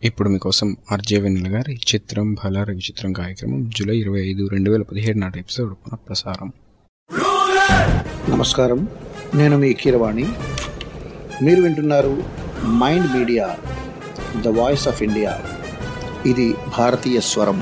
ఇప్పుడు మీకోసం ఆర్జే వెన్నెల గారి చిత్రం బలార విచిత్రం కార్యక్రమం జూలై ఇరవై ఐదు రెండు వేల పదిహేడు నాటి ఎపిసోడ్ పునః ప్రసారం నమస్కారం నేను మీ కీరవాణి మీరు వింటున్నారు mind media the voice of India ఇది భారతీయ స్వరం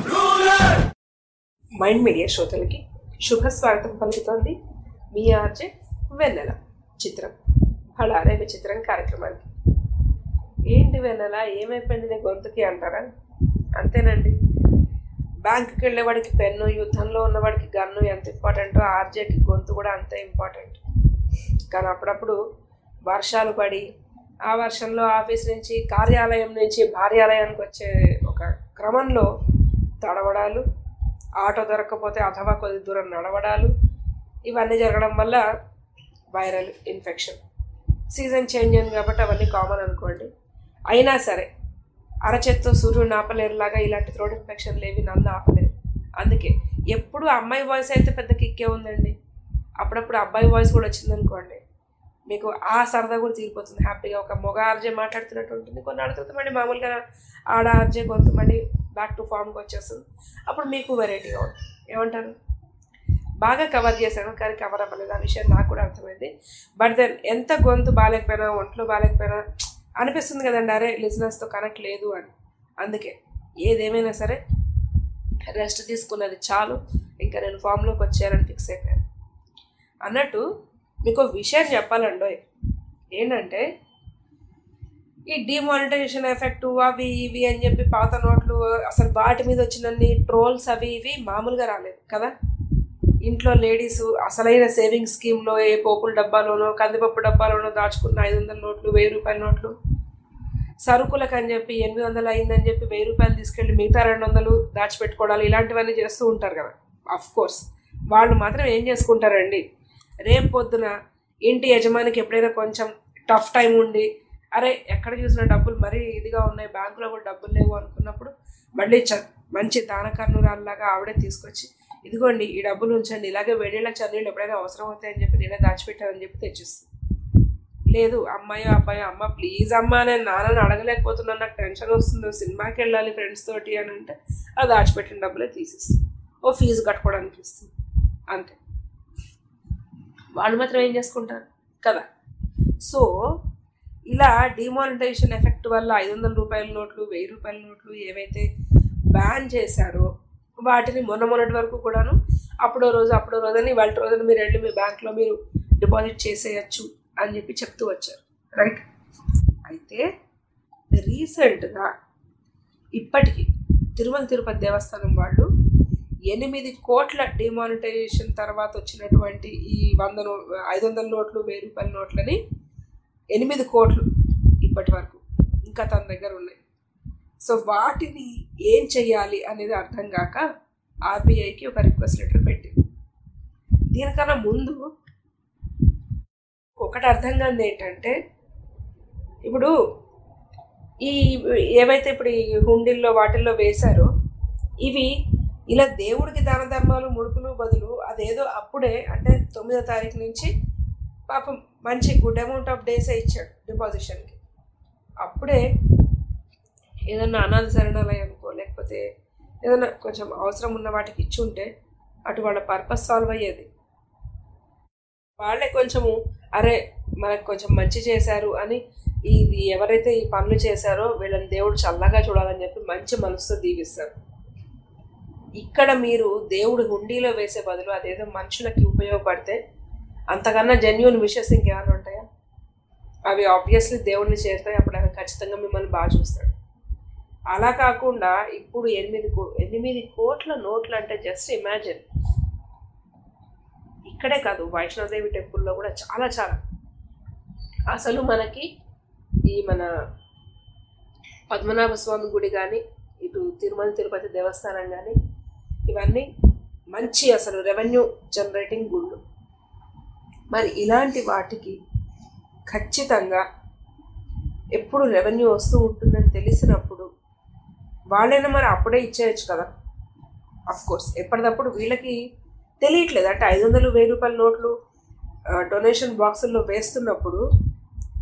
మైండ్ మీడియా శ్రోతలకి శుభ స్వాగతం పలుకుతోంది మీ ఆర్జే వెన్నెల చిత్రం హళారే విచిత్రం కార్యక్రమానికి ఏంటి వెన్నెల ఏమైపోయింది నీ గొంతుకి అంటారా అంతేనండి బ్యాంకుకి వెళ్ళేవాడికి పెన్ను యుద్ధంలో ఉన్నవాడికి గన్ను ఎంత ఇంపార్టెంటో ఆర్జేకి గొంతు కూడా అంతే ఇంపార్టెంట్ కానీ అప్పుడప్పుడు వర్షాలు పడి ఆ వర్షంలో ఆఫీస్ నుంచి కార్యాలయం నుంచి భార్యాలయానికి వచ్చే ఒక క్రమంలో తడవడాలు ఆటో దొరకకపోతే అథవా కొద్ది దూరం నడవడాలు ఇవన్నీ జరగడం వల్ల వైరల్ ఇన్ఫెక్షన్ సీజన్ చేంజ్ అయింది కాబట్టి అవన్నీ కామన్ అనుకోండి అయినా సరే అరచేత్తో సూర్యుడిని ఆపలేరులాగా ఇలాంటి థ్రోట్ ఇన్ఫెక్షన్లు ఏవి నన్ను ఆపలేరు అందుకే ఎప్పుడు అమ్మాయి వాయిస్ అయితే పెద్ద కిక్కే ఉందండి అప్పుడప్పుడు అబ్బాయి వాయిస్ కూడా వచ్చిందనుకోండి మీకు ఆ సరదా కూడా తీరిపోతుంది హ్యాపీగా ఒక మొగ ఆర్జే మాట్లాడుతున్నట్టు ఉంటుంది కొన్ని తర్వాత మళ్ళీ మామూలుగా ఆడ ఆర్జే కొంత మళ్ళీ బ్యాక్ టు ఫామ్కి వచ్చేస్తుంది అప్పుడు మీకు వెరైటీగా ఉంటుంది ఏమంటారు బాగా కవర్ చేశాను కానీ కవర్ అవ్వలేదు ఆ విషయం నాకు కూడా అర్థమైంది బట్ దెన్ ఎంత గొంతు బాగాలేకపోయినా ఒంట్లో బాగాలేకపోయినా అనిపిస్తుంది కదండి అరే లిజినెస్తో కనెక్ట్ లేదు అని అందుకే ఏదేమైనా సరే రెస్ట్ తీసుకున్నది చాలు ఇంకా నేను ఫామ్లోకి వచ్చేయాలని ఫిక్స్ అయిపోయాను అన్నట్టు మీకు ఒక విషయం చెప్పాలండోయ్ ఏంటంటే ఈ డిమానిటైజేషన్ ఎఫెక్ట్ అవి ఇవి అని చెప్పి పాత నోట్లు అసలు వాటి మీద వచ్చినన్ని ట్రోల్స్ అవి ఇవి మామూలుగా రాలేదు కదా ఇంట్లో లేడీస్ అసలైన సేవింగ్ స్కీమ్లో ఏ పోపుల డబ్బాలోనో కందిపప్పు డబ్బాలోనో దాచుకున్న ఐదు వందల నోట్లు వెయ్యి రూపాయల నోట్లు సరుకులకు అని చెప్పి ఎనిమిది వందలు అయిందని చెప్పి వెయ్యి రూపాయలు తీసుకెళ్ళి మిగతా రెండు వందలు దాచిపెట్టుకోవడాలు ఇలాంటివన్నీ చేస్తూ ఉంటారు కదా అఫ్ కోర్స్ వాళ్ళు మాత్రం ఏం చేసుకుంటారండి రేపు పొద్దున ఇంటి యజమానికి ఎప్పుడైనా కొంచెం టఫ్ టైం ఉండి అరే ఎక్కడ చూసిన డబ్బులు మరీ ఇదిగా ఉన్నాయి బ్యాంకులో కూడా డబ్బులు లేవు అనుకున్నప్పుడు మళ్ళీ చ మంచి దానకర్ణురాల్లాగా ఆవిడే తీసుకొచ్చి ఇదిగోండి ఈ డబ్బులు ఉంచండి ఇలాగే వేడేళ్ళ చన్నీళ్ళు ఎప్పుడైనా అవసరం అవుతాయని చెప్పి నేనే దాచిపెట్టానని చెప్పి తెచ్చిస్తుంది లేదు అమ్మాయి అబ్బాయి అమ్మ ప్లీజ్ అమ్మ నేను నాన్నని అడగలేకపోతున్నాను నాకు టెన్షన్ వస్తుంది సినిమాకి వెళ్ళాలి ఫ్రెండ్స్ తోటి అని అంటే అది దాచిపెట్టిన డబ్బులే తీసిస్తుంది ఓ ఫీజు కట్టుకోవడానికి ఇస్తుంది అంతే వాళ్ళు మాత్రం ఏం చేసుకుంటారు కదా సో ఇలా డిమానిటైజేషన్ ఎఫెక్ట్ వల్ల ఐదు వందల రూపాయల నోట్లు వెయ్యి రూపాయల నోట్లు ఏవైతే బ్యాన్ చేశారో వాటిని మొన్న మొన్నటి వరకు కూడాను అప్పుడో రోజు అప్పుడో రోజని వాళ్ళ రోజున మీరు వెళ్ళి మీ బ్యాంక్లో మీరు డిపాజిట్ చేసేయచ్చు అని చెప్పి చెప్తూ వచ్చారు రైట్ అయితే రీసెంట్గా ఇప్పటికీ తిరుమల తిరుపతి దేవస్థానం వాళ్ళు ఎనిమిది కోట్ల డిమానిటైజేషన్ తర్వాత వచ్చినటువంటి ఈ వంద నో ఐదు వందల నోట్లు వెయ్యి రూపాయల నోట్లని ఎనిమిది కోట్లు ఇప్పటి వరకు ఇంకా తన దగ్గర ఉన్నాయి సో వాటిని ఏం చెయ్యాలి అనేది అర్థం కాక ఆర్బీఐకి ఒక రిక్వెస్ట్ లెటర్ పెట్టింది దీనికన్నా ముందు ఒకటి అర్థం కాదు ఏంటంటే ఇప్పుడు ఈ ఏవైతే ఇప్పుడు ఈ హుండీల్లో వాటిల్లో వేశారో ఇవి ఇలా దేవుడికి దాన ధర్మాలు ముడుపులు బదులు అదేదో అప్పుడే అంటే తొమ్మిదో తారీఖు నుంచి పాపం మంచి గుడ్ అమౌంట్ ఆఫ్ డేసే ఇచ్చాడు డిపాజిషన్కి అప్పుడే ఏదన్నా అనాథ శరణాలయం అనుకో లేకపోతే ఏదైనా కొంచెం అవసరం ఉన్న వాటికి ఇచ్చి ఉంటే అటు వాళ్ళ పర్పస్ సాల్వ్ అయ్యేది వాళ్ళే కొంచెము అరే మనకు కొంచెం మంచి చేశారు అని ఇది ఎవరైతే ఈ పనులు చేశారో వీళ్ళని దేవుడు చల్లగా చూడాలని చెప్పి మంచి మనసుతో దీవిస్తారు ఇక్కడ మీరు దేవుడు హుండీలో వేసే బదులు అదేదో మనుషులకి ఉపయోగపడితే అంతకన్నా జెన్యున్ విషెస్ ఇంకేమైనా ఉంటాయా అవి ఆబ్వియస్లీ దేవుడిని చేరుతాయి అప్పుడు ఆయన ఖచ్చితంగా మిమ్మల్ని బాగా చూస్తాడు అలా కాకుండా ఇప్పుడు ఎనిమిది కో ఎనిమిది కోట్ల నోట్లు అంటే జస్ట్ ఇమాజిన్ ఇక్కడే కాదు వైష్ణవదేవి టెంపుల్లో కూడా చాలా చాలా అసలు మనకి ఈ మన పద్మనాభ స్వామి గుడి కానీ ఇటు తిరుమల తిరుపతి దేవస్థానం కానీ ఇవన్నీ మంచి అసలు రెవెన్యూ జనరేటింగ్ గుళ్ళు మరి ఇలాంటి వాటికి ఖచ్చితంగా ఎప్పుడు రెవెన్యూ వస్తూ ఉంటుందని తెలిసినప్పుడు వాళ్ళైనా మరి అప్పుడే ఇచ్చేయచ్చు కదా అఫ్ కోర్స్ ఎప్పటికప్పుడు వీళ్ళకి తెలియట్లేదు అంటే ఐదు వందలు వెయ్యి రూపాయల నోట్లు డొనేషన్ బాక్సుల్లో వేస్తున్నప్పుడు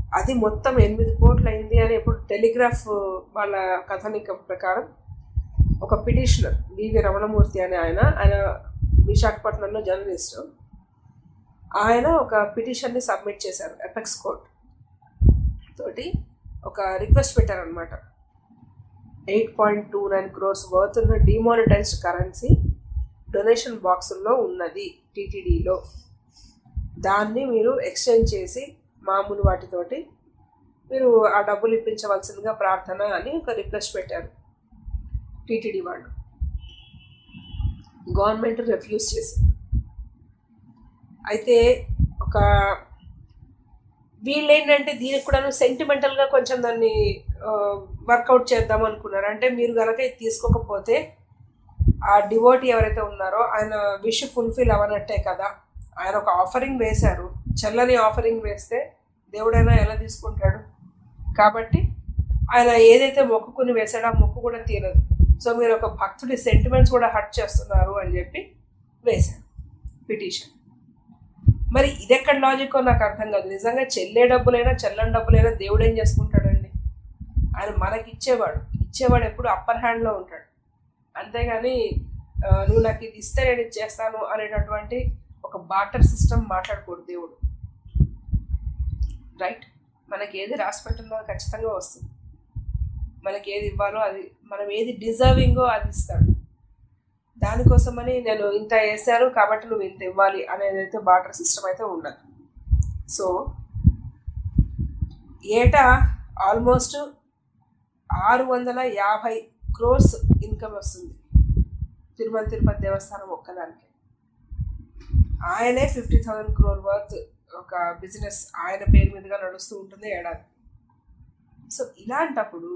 అది మొత్తం ఎనిమిది కోట్లు అయింది అని ఇప్పుడు టెలిగ్రాఫ్ వాళ్ళ కథనిక ప్రకారం ఒక పిటిషనర్ వివి రమణమూర్తి అనే ఆయన ఆయన విశాఖపట్నంలో జర్నలిస్ట్ ఆయన ఒక పిటిషన్ని సబ్మిట్ చేశారు ఎపెక్స్ కోర్ట్ తోటి ఒక రిక్వెస్ట్ పెట్టారనమాట eight point two nine crores worth ఉన్న డిమానిటైజ్డ్ కరెన్సీ డొనేషన్ బాక్సుల్లో ఉన్నది టీటీడీలో దాన్ని మీరు ఎక్స్చేంజ్ చేసి మామూలు వాటితోటి మీరు ఆ డబ్బులు ఇప్పించవలసిందిగా ప్రార్థన అని ఒక రిక్వెస్ట్ పెట్టారు టీటీడీ వాళ్ళు గవర్నమెంట్ రిఫ్యూజ్ చేసింది అయితే ఒక వీళ్ళు ఏంటంటే దీనికి కూడా సెంటిమెంటల్గా కొంచెం దాన్ని వర్కౌట్ చేద్దాం అనుకున్నారు అంటే మీరు కనుక ఇది తీసుకోకపోతే ఆ డివోటీ ఎవరైతే ఉన్నారో ఆయన విష్ ఫుల్ఫిల్ అవ్వనట్టే కదా ఆయన ఒక ఆఫరింగ్ వేశారు చల్లని ఆఫరింగ్ వేస్తే దేవుడైనా ఎలా తీసుకుంటాడు కాబట్టి ఆయన ఏదైతే మొక్కుకుని వేసాడో ఆ మొక్కు కూడా తీరదు సో మీరు ఒక భక్తుడి సెంటిమెంట్స్ కూడా హర్ట్ చేస్తున్నారు అని చెప్పి వేశారు పిటిషన్ మరి ఇది ఎక్కడ లాజిక్ నాకు అర్థం కాదు నిజంగా చెల్లే డబ్బులైనా చెల్లని డబ్బులైనా దేవుడు ఏం చేసుకుంటాడండి ఆయన మనకి ఇచ్చేవాడు ఇచ్చేవాడు ఎప్పుడు అప్పర్ హ్యాండ్లో ఉంటాడు అంతేగాని ఆ, నువ్వు నాకు ఇది ఇస్తే నేను ఇది చేస్తాను అనేటటువంటి ఒక బాటర్ సిస్టమ్ మాట్లాడకూడదు దేవుడు రైట్ మనకి ఏది రాసి పెట్టిందో అది ఖచ్చితంగా వస్తుంది మనకి ఏది ఇవ్వాలో అది మనం ఏది డిజర్వింగో అది ఇస్తాడు దానికోసమని నేను ఇంత వేసాను కాబట్టి నువ్వు ఇంత ఇవ్వాలి అనేది అయితే బాటర్ సిస్టమ్ అయితే ఉండదు సో ఏటా ఆల్మోస్ట్ ఆరు వందల యాభై క్రోర్స్ ఇన్కమ్ వస్తుంది తిరుమల తిరుపతి దేవస్థానం ఒక్కదానికి ఆయనే ఫిఫ్టీ థౌజండ్ క్రోర్ వర్త్ ఒక బిజినెస్ ఆయన పేరు మీదుగా నడుస్తూ ఉంటుంది ఏడాది సో ఇలాంటప్పుడు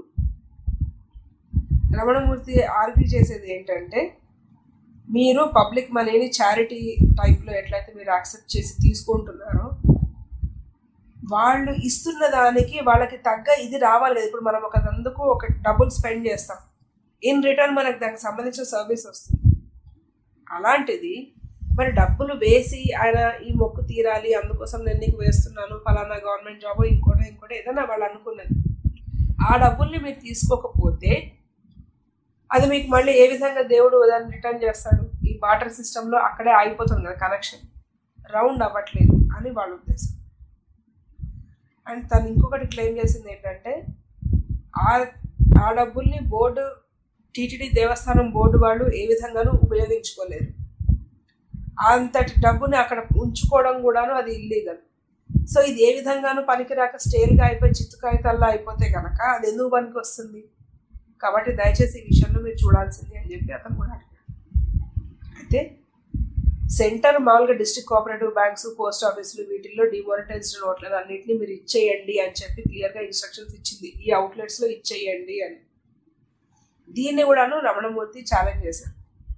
రమణమూర్తి ఆర్గ్యూ చేసేది ఏంటంటే మీరు పబ్లిక్ మనీని చారిటీ టైప్లో ఎట్లయితే మీరు యాక్సెప్ట్ చేసి తీసుకుంటున్నారో వాళ్ళు ఇస్తున్న దానికి వాళ్ళకి తగ్గ ఇది రావాలి కదా ఇప్పుడు మనం ఒక అందుకు ఒక డబ్బులు స్పెండ్ చేస్తాం ఇన్ రిటర్న్ మనకు దానికి సంబంధించిన సర్వీస్ వస్తుంది అలాంటిది మరి డబ్బులు వేసి ఆయన ఈ మొక్కు తీరాలి అందుకోసం నేను నీకు వేస్తున్నాను ఫలానా గవర్నమెంట్ జాబ్ ఇంకోటి ఇంకోటి ఏదైనా వాళ్ళు అనుకున్నది ఆ డబ్బుల్ని మీరు తీసుకోకపోతే అది మీకు మళ్ళీ ఏ విధంగా దేవుడు దాన్ని రిటర్న్ చేస్తాడు ఈ బాటర్ సిస్టంలో అక్కడే ఆగిపోతుంది కదా కనెక్షన్ రౌండ్ అవ్వట్లేదు అని వాళ్ళ ఉద్దేశం అండ్ తను ఇంకొకటి క్లెయిమ్ చేసింది ఏంటంటే ఆ ఆ డబ్బుల్ని బోర్డు టీటీడీ దేవస్థానం బోర్డు వాళ్ళు ఏ విధంగానూ ఉపయోగించుకోలేరు అంతటి డబ్బుని అక్కడ ఉంచుకోవడం కూడాను అది ఇల్లీగల్ సో ఇది ఏ విధంగానూ పనికిరాక స్టేల్గా అయిపోయి చిత్తు కాగితాల్లో అయిపోతే కనుక అది ఎందుకు పనికి వస్తుంది కాబట్టి దయచేసి ఈ విషయంలో మీరు చూడాల్సింది అని చెప్పి అతను కూడా అడిగాడు అయితే సెంటర్ మామూలుగా డిస్ట్రిక్ట్ కోఆపరేటివ్ బ్యాంక్స్ పోస్ట్ ఆఫీసులు వీటిల్లో డిమానిటైజ్డ్ నోట్లను అన్నింటినీ మీరు ఇచ్చేయండి అని చెప్పి క్లియర్గా ఇన్స్ట్రక్షన్స్ ఇచ్చింది ఈ అవుట్లెట్స్లో ఇచ్చేయండి అని దీన్ని కూడాను రమణమూర్తి ఛాలెంజ్ చేశారు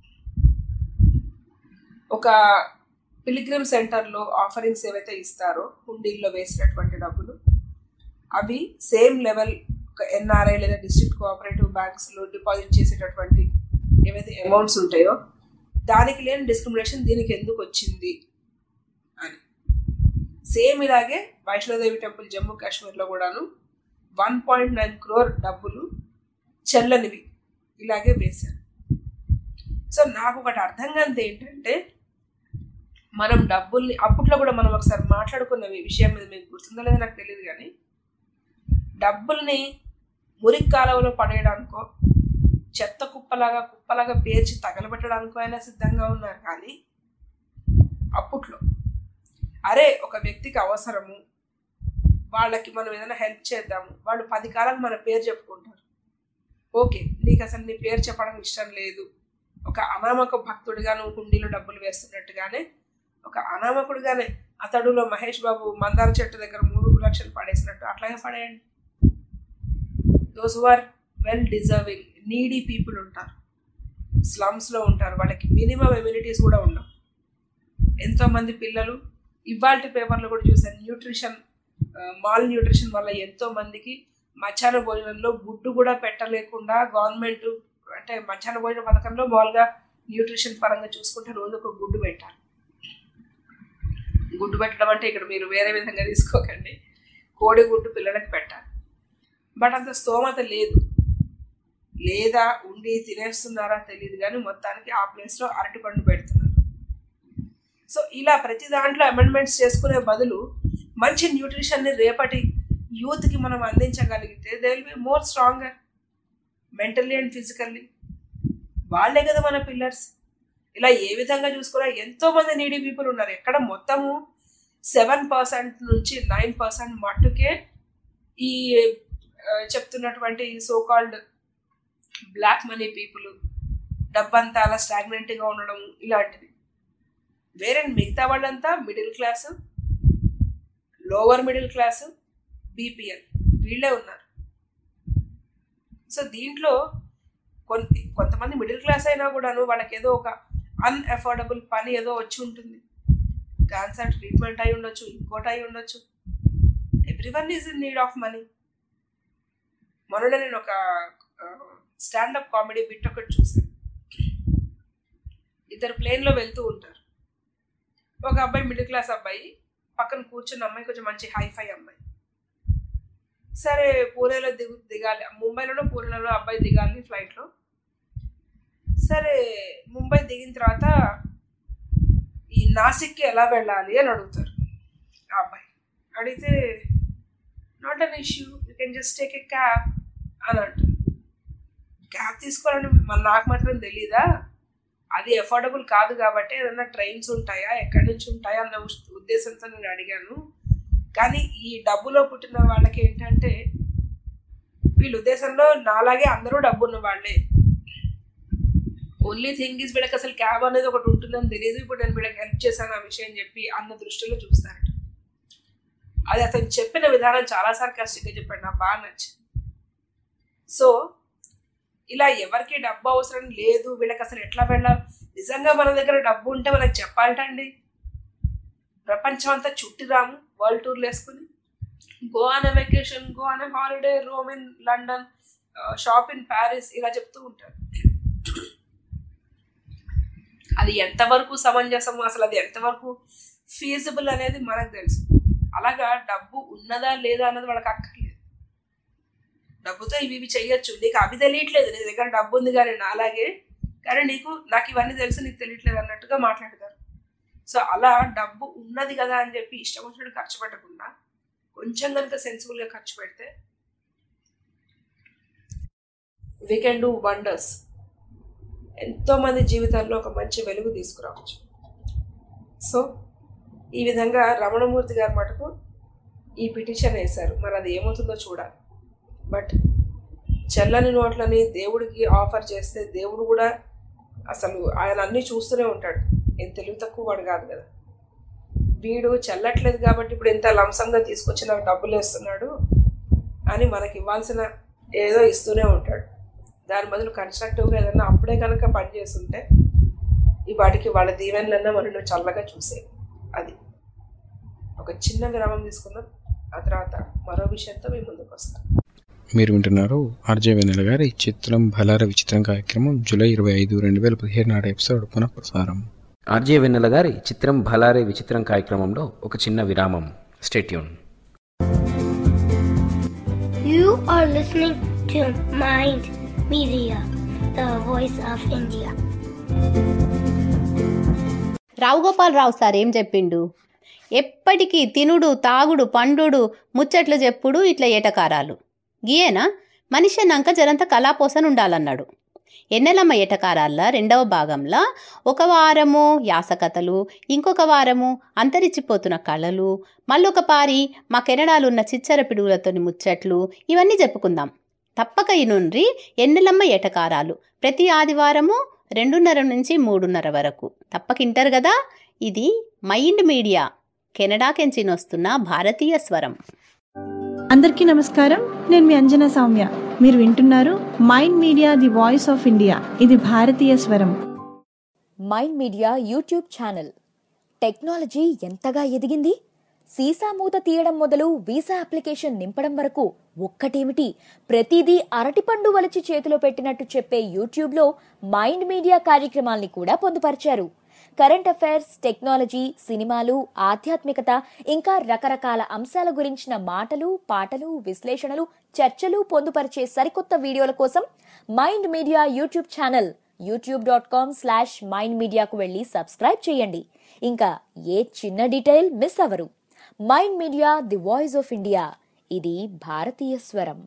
ఒక పిలిగ్రిమ్ సెంటర్లో ఆఫరింగ్స్ ఏవైతే ఇస్తారో హుండీల్లో వేసినటువంటి డబ్బులు అవి సేమ్ లెవెల్ ఒక ఎన్ఆర్ఐ లేదా డిస్ట్రిక్ట్ కోఆపరేటివ్ బ్యాంక్స్లో డిపాజిట్ చేసేటటువంటి ఏవైతే అమౌంట్స్ ఉంటాయో దానికి లేని డిస్క్రిమినేషన్ దీనికి ఎందుకు వచ్చింది అని సేమ్ ఇలాగే వైష్ణోదేవి టెంపుల్ జమ్మూ కాశ్మీర్లో కూడాను వన్ పాయింట్ నైన్ క్రోర్ డబ్బులు చెల్లనివి ఇలాగే వేశారు సో నాకు ఒకటి అర్థం కానిది ఏంటంటే మనం డబ్బుల్ని అప్పట్లో కూడా మనం ఒకసారి మాట్లాడుకున్న ఈ విషయం మీద మీకు గుర్తుందో లేదో నాకు తెలియదు కానీ డబ్బుల్ని మురికి కాలువలో పడేయడానికో చెత్త కుప్పలాగా కుప్పలాగా పేర్చి తగలబెట్టడానికో అయినా సిద్ధంగా ఉన్నారు కానీ అప్పట్లో అరే ఒక వ్యక్తికి అవసరము వాళ్ళకి మనం ఏదైనా హెల్ప్ చేద్దాము వాళ్ళు పది కాలాలు మన పేరు చెప్పుకుంటారు ఓకే నీకు అసలు నీ పేరు చెప్పడం ఇష్టం లేదు ఒక అనామక భక్తుడిగా నువ్వు హుండీలో డబ్బులు వేస్తున్నట్టుగానే ఒక అనామకుడిగానే అతడులో మహేష్ బాబు మందార చెట్టు దగ్గర మూడు లక్షలు పడేసినట్టు అట్లాగే పడేయండి those are well deserving needy people ఉంటారు స్లమ్స్లో ఉంటారు వాళ్ళకి మినిమం ఎమ్యూనిటీస్ కూడా ఉండవు ఎంతోమంది పిల్లలు ఇవాళ పేపర్లో కూడా చూసాను న్యూట్రిషన్ మాల్ న్యూట్రిషన్ వల్ల ఎంతో మందికి మధ్యాహ్న భోజనంలో గుడ్డు కూడా పెట్టలేకుండా గవర్నమెంట్ అంటే మధ్యాహ్న భోజన పథకంలో మామూలుగా న్యూట్రిషన్ పరంగా చూసుకుంటే రోజు ఒక గుడ్డు పెట్టాలి గుడ్డు పెట్టడం అంటే ఇక్కడ మీరు వేరే విధంగా తీసుకోకండి కోడిగుడ్డు పిల్లలకి పెట్టాలి బట్ అంత స్తోమత లేదు లేదా ఉండి తినేస్తున్నారా తెలియదు కానీ మొత్తానికి ఆ ప్లేస్లో అరటిపండు పెడుతున్నారు సో ఇలా ప్రతి దాంట్లో అమెండ్మెంట్స్ చేసుకునే బదులు మంచి న్యూట్రిషన్ని రేపటి యూత్కి మనం అందించగలిగితే they will be more stronger mentally and physically వాళ్ళే కదా మన పిల్లర్స్ ఇలా ఏ విధంగా చూసుకున్నా ఎంతో మంది నీడీ పీపుల్ ఉన్నారు ఎక్కడ మొత్తము సెవెన్ పర్సెంట్ నుంచి నైన్ పర్సెంట్ మట్టుకే ఈ ఆ, చెప్తున్నటువంటి so called black money people డబ్బంతా అలా స్టాగ్నెంట్గా ఉండడం ఇలాంటివి వేరే మిగతా వాళ్ళంతా middle class lower middle class BPL వీళ్ళే ఉన్నారు సో దీంట్లో కొన్ని కొంతమంది మిడిల్ క్లాస్ అయినా కూడాను వాళ్ళకి ఏదో ఒక అన్అఫోర్డబుల్ పని ఏదో వచ్చి ఉంటుంది క్యాన్సర్ ట్రీట్మెంట్ అయి ఉండొచ్చు ఇంకోటి అయి ఉండొచ్చు everyone is in need of money మొన్న నేను ఒక స్టాండప్ కామెడీ బిట్ ఒకటి చూసాను ఇద్దరు ప్లేన్లో వెళ్తూ ఉంటారు ఒక అబ్బాయి మిడిల్ క్లాస్ అబ్బాయి పక్కన కూర్చున్న అమ్మాయి కొంచెం మంచి హైఫై అమ్మాయి సరే పూణేలో దిగు దిగాలి ముంబైలోనో పూణేలో అబ్బాయి దిగాలి ఫ్లైట్లో సరే ముంబై దిగిన తర్వాత ఈ నాసిక్కి ఎలా వెళ్ళాలి అని అడుగుతారు ఆ అబ్బాయి అడిగితే not an issue you can just take a cab అని అంటారు క్యాబ్ తీసుకోవాలని మన నాకు మాత్రం తెలీదా అది అఫోర్డబుల్ కాదు కాబట్టి ఏదైనా ట్రైన్స్ ఉంటాయా ఎక్కడి నుంచి ఉంటాయా అన్న ఉస్- ఉద్దేశంతో నేను అడిగాను కానీ ఈ డబ్బులో పుట్టిన వాళ్ళకి ఏంటంటే వీళ్ళ ఉద్దేశంలో నాలాగే అందరూ డబ్బు ఉన్న వాళ్ళే ఓన్లీ థింగ్ ఈజ్ వీళ్ళకి అసలు క్యాబ్ అనేది ఒకటి ఉంటుందని తెలియదు ఇప్పుడు నేను వీళ్ళకి హెల్ప్ చేశాను ఆ విషయం చెప్పి అన్న దృష్టిలో చూస్తారట అది అతను చెప్పిన విధానం చాలా సార్కాస్టిక్గా చెప్పాడు నాకు బాగా నచ్చింది సో ఇలా ఎవరికి డబ్బు అవసరం లేదు వీళ్ళకి అసలు ఎట్లా వెళ్ళాలి నిజంగా మన దగ్గర డబ్బు ఉంటే మనకి చెప్పాలటండి ప్రపంచం అంతా చుట్టిరాము వరల్డ్ టూర్లు వేసుకుని గో అనే వెకేషన్ గో అనే holiday roam in London shop in Paris ఇలా చెప్తూ ఉంటారు అది ఎంతవరకు సమంజసం అసలు అది ఎంతవరకు ఫీజిబుల్ అనేది మనకు తెలుసు అలాగా డబ్బు ఉన్నదా లేదా అన్నది వాళ్ళకి అక్కర్లేదు డబ్బుతో ఇవి ఇవి చెయ్యొచ్చు నీకు అవి తెలియట్లేదు నీ దగ్గర డబ్బు ఉంది కానీ నాలాగే కానీ నీకు నాకు ఇవన్నీ తెలుసు నీకు తెలియట్లేదు అన్నట్టుగా మాట్లాడతారు సో అలా డబ్బు ఉన్నది కదా అని చెప్పి ఇష్టం వచ్చినట్టు ఖర్చు పెట్టకుండా కొంచెం కనుక సెన్సిబుల్గా ఖర్చు పెడితే వీ కెన్ డూ వండర్స్ ఎంతోమంది జీవితాల్లో ఒక మంచి వెలుగు తీసుకురావచ్చు సో ఈ విధంగా రమణమూర్తి గారి మటుకు ఈ పిటిషన్ వేశారు మరి అది ఏమవుతుందో చూడాలి బట్ చెల్లని నోట్లని దేవుడికి ఆఫర్ చేస్తే దేవుడు కూడా అసలు ఆయన అన్నీ చూస్తూనే ఉంటాడు ఏం తెలివి తక్కువ వాడు కాదు కదా వీడు చెల్లట్లేదు కాబట్టి ఇప్పుడు ఇంత లంసంగా తీసుకొచ్చి నాకు డబ్బులు వేస్తున్నాడు అని మనకి ఇవ్వాల్సిన ఏదో ఇస్తూనే ఉంటాడు దాని బదులు కన్స్ట్రక్టివ్గా ఏదన్నా అప్పుడే కనుక పని చేస్తుంటే ఈ వాటికి వాళ్ళ దీవెనలన్నా మనం చల్లగా చూసే అది ఒక చిన్న విరామం తీసుకుందాం ఆ తర్వాత మరో విషయంతో మేము ముందుకు వస్తాం మీరు వింటున్నారు ఆర్జే వెన్నెల గారి చిత్రం బలార విచిత్రం కార్యక్రమం జూలై ఇరవై ఐదు రెండు వేల పదిహేడు నాటి ఎపిసోడ్ పునః ప్రసారం ఆర్జే వెన్నెల గారి చిత్రం భలారే విచిత్రం కార్యక్రమంలో ఒక చిన్న విరామం stay tuned You are listening to Mind Media, the voice of India. Rao Gopalarao sir ఏం చెప్పిండు ఎప్పటికీ తినుడు తాగుడు పండుడు ముచ్చట్లు చెప్పుడు ఇట్లా ఏటకారాలు గీయేనా మనిషి అన్నాక జరంత కళాపోసన ఉండాలన్నాడు ఎన్నెలమ్మ ఏటకారాల్లో రెండవ భాగంలో ఒక వారము యాసకథలు ఇంకొక వారము అంతరించిపోతున్న కళలు మళ్ళొక పారి మా కెనడాలు ఉన్న చిచ్చర పిడుగులతోని ముచ్చట్లు ఇవన్నీ చెప్పుకుందాం తప్పక ఇనుండ్రి ఎన్నెలమ్మ ఏటకారాలు ప్రతి ఆదివారము రెండున్నర నుంచి మూడున్నర వరకు తప్పకింటారు కదా ఇది మైండ్ మీడియా కెనడాకెంచి వస్తున్న భారతీయ స్వరం అందరికీ నమస్కారం నేను మీ అంజనా సౌమ్య మీరు వింటున్నారు mind media the voice of India ఇది భారతీయ స్వరం mind media YouTube channel technology ఎంతగా ఎదిగింది సీసా మూత తీయడం మొదలు వీసా అప్లికేషన్ నింపడం వరకు ఒక్కటేమిటి ప్రతిదీ అరటిపండు వలిచి చేతిలో పెట్టినట్టు చెప్పే యూట్యూబ్లో మైండ్ మీడియా కార్యక్రమాల్ని కూడా పొందుపరిచారు కరెంట్ అఫైర్స్ టెక్నాలజీ సినిమాలు ఆధ్యాత్మికత ఇంకా రకరకాల అంశాల గురించిన మాటలు పాటలు విశ్లేషణలు చర్చలు పొందుపరిచే సరికొత్త వీడియోల కోసం mind media YouTube channel YouTube dot com slash mind మీడియాకు వెళ్ళి సబ్స్క్రైబ్ చేయండి ఇంకా ఏ చిన్న డీటెయిల్ మిస్ అవరు mind media the voice of India ఇది భారతీయ స్వరం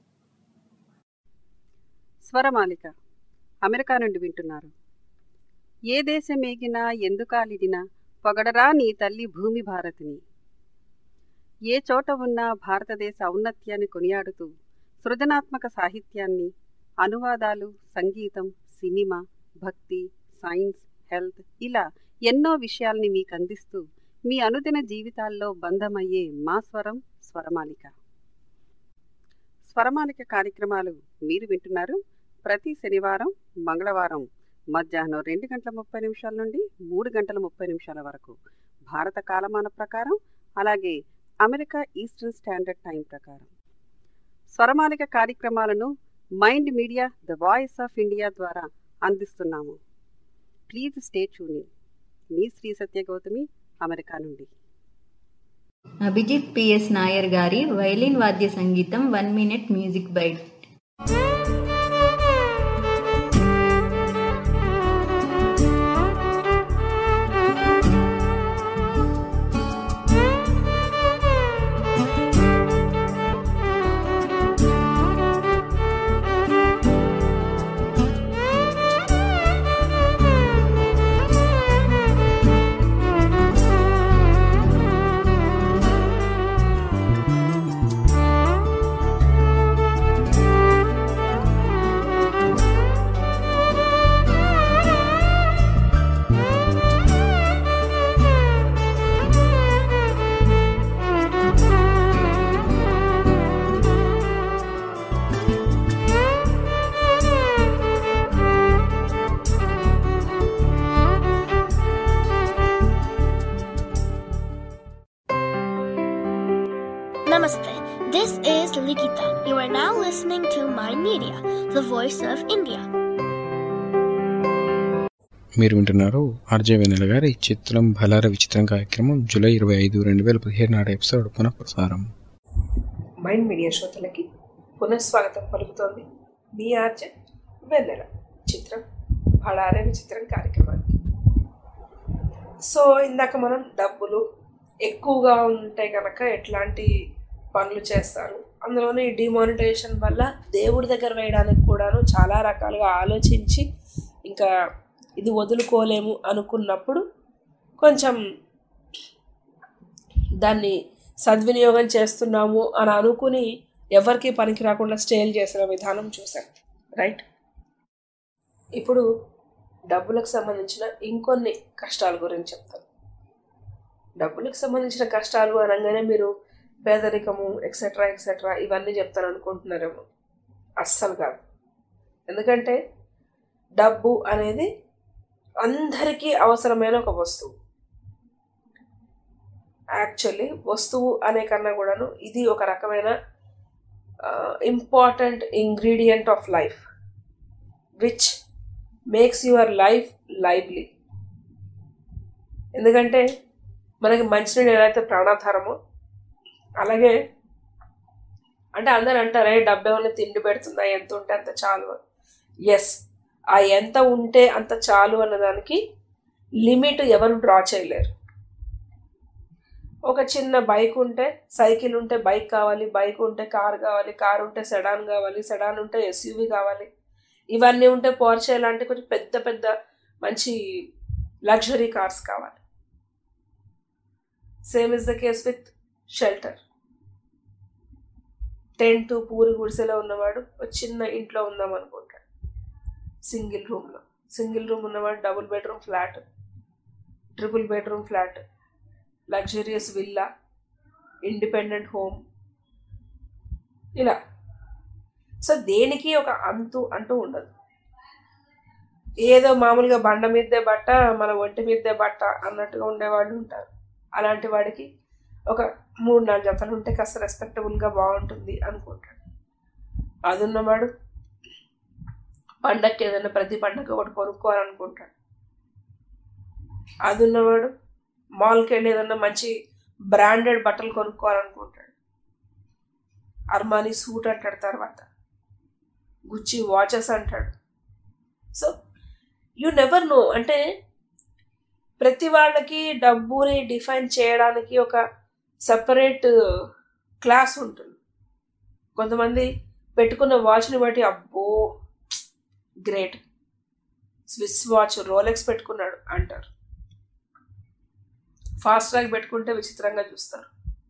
స్వరమాలిక అమెరికా నుండి వింటున్నారు ఏ దేశమేగినా ఎందుకాలిదినా పొగడరా నీ తల్లి భూమి భారతిని ఏ చోట ఉన్నా భారతదేశ ఔన్నత్యాన్ని కొనియాడుతూ సృజనాత్మక సాహిత్యాన్ని అనువాదాలు సంగీతం సినిమా భక్తి సైన్స్ హెల్త్ ఇలా ఎన్నో విషయాల్ని మీకు అందిస్తూ మీ అనుదిన జీవితాల్లో బంధమయ్యే మా స్వరం స్వరమాలిక స్వరమాలిక కార్యక్రమాలు మీరు వింటున్నారు ప్రతి శనివారం మంగళవారం మధ్యాహ్నం రెండు గంటల ముప్పై నిమిషాల నుండి మూడు గంటల ముప్పై నిమిషాల వరకు భారత కాలమాన ప్రకారం అలాగే అమెరికా ఈస్టర్న్ స్టాండర్డ్ టైం ప్రకారం స్వరమాలిక కార్యక్రమాలను mind media the voice of India ద్వారా అందిస్తున్నాము ప్లీజ్ స్టే ట్యూనింగ్ మీ శ్రీ సత్య గౌతమి అమెరికా నుండి అభిజిత్ పిఎస్ నాయర్ గారి వైలిన్ వాద్య సంగీతం one minute music bite Namaste. This is Likita. You are now listening to Mind Media, the voice of India. మీరు వింటున్నారు RJ వెన్నెల గారి చిత్రం భలార విచిత్రం కార్యక్రమం జూలై ఇరవై ఐదు రెండు వేల పదిహేను నాటి ఎపిసోడ్ పునః ప్రసారం మైండ్ మీడియా శ్రోతలకి పునఃస్వాగతం పలుకుతోంది మీ ఆర్జ వెన్నెల చిత్రం బళారే విచిత్రం కార్యక్రమానికి సో ఇందాక మనం డబ్బులు ఎక్కువగా ఉంటే కనుక ఎట్లాంటి పనులు చేస్తారు అందులోనే ఈ డిమానిటైజేషన్ వల్ల దేవుడి దగ్గర వేయడానికి కూడాను చాలా రకాలుగా ఆలోచించి ఇంకా ఇది వదులుకోలేము అనుకున్నప్పుడు కొంచెం దాన్ని సద్వినియోగం చేస్తున్నాము అని అనుకుని ఎవరికి పనికి రాకుండా స్టేల్ చేసిన విధానం చూసాం రైట్ ఇప్పుడు డబ్బులకు సంబంధించిన ఇంకొన్ని కష్టాల గురించి చెప్తాను డబ్బులకు సంబంధించిన కష్టాలు అనగానే మీరు పేదరికము ఎక్సెట్రా ఎక్సెట్రా ఇవన్నీ చెప్తాను అనుకుంటున్నారేమో అస్సలు కాదు ఎందుకంటే డబ్బు అనేది అందరికీ అవసరమైన ఒక వస్తువు యాక్చువల్లీ వస్తువు అనే కన్నా కూడాను ఇది ఒక రకమైన important ingredient of life which makes your life lively ఎందుకంటే మనకి మంచినీళ్ళు ఎలా అయితే ప్రాణాధారమో అలాగే అంటే అందరు అంటారే డబ్బు ఏమైనా తిండి పెడుతుందా ఎంత ఉంటే అంత చాలు ఎస్ ఆ ఎంత ఉంటే అంత చాలు అన్నదానికి లిమిట్ ఎవరు డ్రా చేయలేరు ఒక చిన్న బైక్ ఉంటే సైకిల్ ఉంటే బైక్ కావాలి బైక్ ఉంటే కార్ కావాలి కార్ ఉంటే సెడాన్ కావాలి సెడాన్ ఉంటే ఎస్యూవి కావాలి ఇవన్నీ ఉంటే పోర్చే లాంటి కొంచెం పెద్ద పెద్ద మంచి లగ్జరీ కార్స్ కావాలి same is the case with shelter tent పూరి గుడిసెలో ఉన్నవాడు ఒక చిన్న ఇంట్లో ఉందాం అనుకుంటాడు సింగిల్ రూమ్లో సింగిల్ రూమ్ ఉన్నవాడు double bedroom flat triple bedroom flat luxurious villa independent home ఇలా సో దేనికి ఒక అంతు అంటూ ఉండదు ఏదో మామూలుగా బండ మీదే బట్ట మన ఒంటి మీదే బట్ట అన్నట్టుగా ఉండేవాళ్ళు ఉంటారు అలాంటి వాడికి ఒక మూడు నాలుగు జతలు ఉంటే కాస్త రెస్పెక్టబుల్గా బాగుంటుంది అనుకుంటాడు అది ఉన్నవాడు పండక్కి ఏదైనా ప్రతి పండగ ఒకటి కొనుక్కోవాలనుకుంటాడు అది ఉన్నవాడు మాల్కి వెళ్ళి ఏదన్నా మంచి బ్రాండెడ్ బట్టలు కొనుక్కోవాలనుకుంటాడు అర్మానీ సూట్ అంటాడు తర్వాత గుచ్చి వాచెస్ అంటాడు సో యు నెవర్ నో అంటే ప్రతి వాళ్ళకి డబ్బుని డిఫైన్ చేయడానికి ఒక సపరేట్ క్లాస్ ఉంటుంది కొంతమంది పెట్టుకున్న వాచ్ని బట్టి అబ్బో గ్రేట్ స్విస్ వాచ్ రోలెక్స్ పెట్టుకున్నాడు అంటారు ఫాస్ట్ ట్రాక్ పెట్టుకుంటే విచిత్రంగా చూస్తారు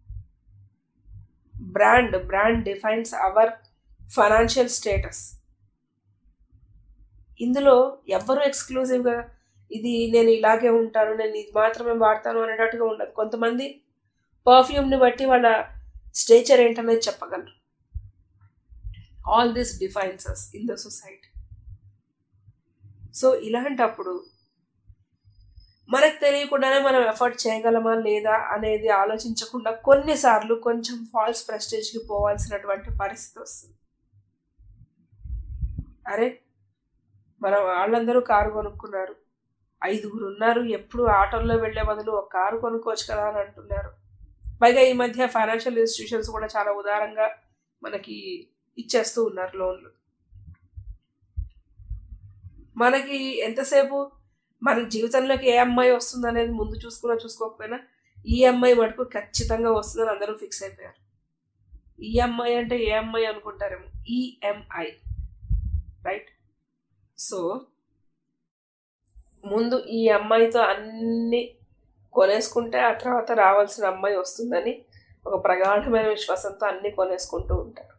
brand brand defines our financial status ఇందులో ఎవ్వరూ ఎక్స్క్లూజివ్గా ఇది నేను ఇలాగే ఉంటాను నేను ఇది మాత్రమే వాడతాను అనేటట్టుగా ఉండదు కొంతమంది పర్ఫ్యూమ్ని బట్టి వాళ్ళ స్టేచర్ ఏంటనేది చెప్పగలరు all this defines us in the society so ఇలాంటప్పుడు మనకు తెలియకుండానే మనం ఎఫర్ట్ చేయగలమా లేదా అనేది ఆలోచించకుండా కొన్నిసార్లు కొంచెం ఫాల్స్ ప్రెస్టేజ్కి పోవాల్సినటువంటి పరిస్థితి వస్తుంది అరే మన వాళ్ళందరూ కారు కొనుక్కున్నారు ఐదుగురు ఉన్నారు ఎప్పుడు ఆటోల్లో వెళ్లే బదులు ఒక కారు కొనుక్కోవచ్చు కదా అని అంటున్నారు పైగా ఈ మధ్య ఫైనాన్షియల్ ఇన్స్టిట్యూషన్స్ కూడా చాలా ఉదారంగా మనకి ఇచ్చేస్తూ ఉన్నారు లోన్లు మనకి ఎంతసేపు మన జీవితంలోకి ఏ అమ్మాయి వస్తుంది అనేది ముందు చూసుకున్నా చూసుకోకపోయినా ఈ అమ్మాయి మటుకు ఖచ్చితంగా వస్తుందని అందరూ ఫిక్స్ అయిపోయారు ఈ అమ్మాయి అంటే ఏ అమ్మాయి అనుకుంటారేమో ఈఎంఐ రైట్ సో ముందు ఈ అమ్మాయితో అన్ని కొనేసుకుంటే ఆ తర్వాత రావాల్సిన అమ్మాయి వస్తుందని ఒక ప్రగాఢమైన విశ్వాసంతో అన్ని కొనేసుకుంటూ ఉంటారు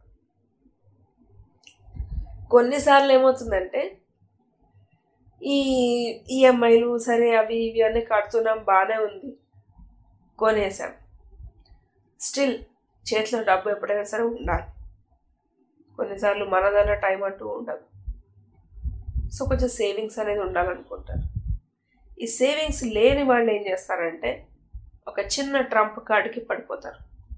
కొన్నిసార్లు ఏమవుతుందంటే ఈ ఈఎంఐలు సరే అవి ఇవి అన్నీ కడుతున్నాం బాగానే ఉంది కొనేసాం స్టిల్ చేతిలో డబ్బు ఎప్పుడైనా సరే ఉండాలి కొన్నిసార్లు మనదన్న టైం అంటూ ఉండదు సో కొంచెం సేవింగ్స్ అనేది ఉండాలనుకుంటారు ఈ సేవింగ్స్ లేని వాళ్ళు ఏం చేస్తారంటే ఒక చిన్న ట్రంప్ కార్డుకి పడిపోతారు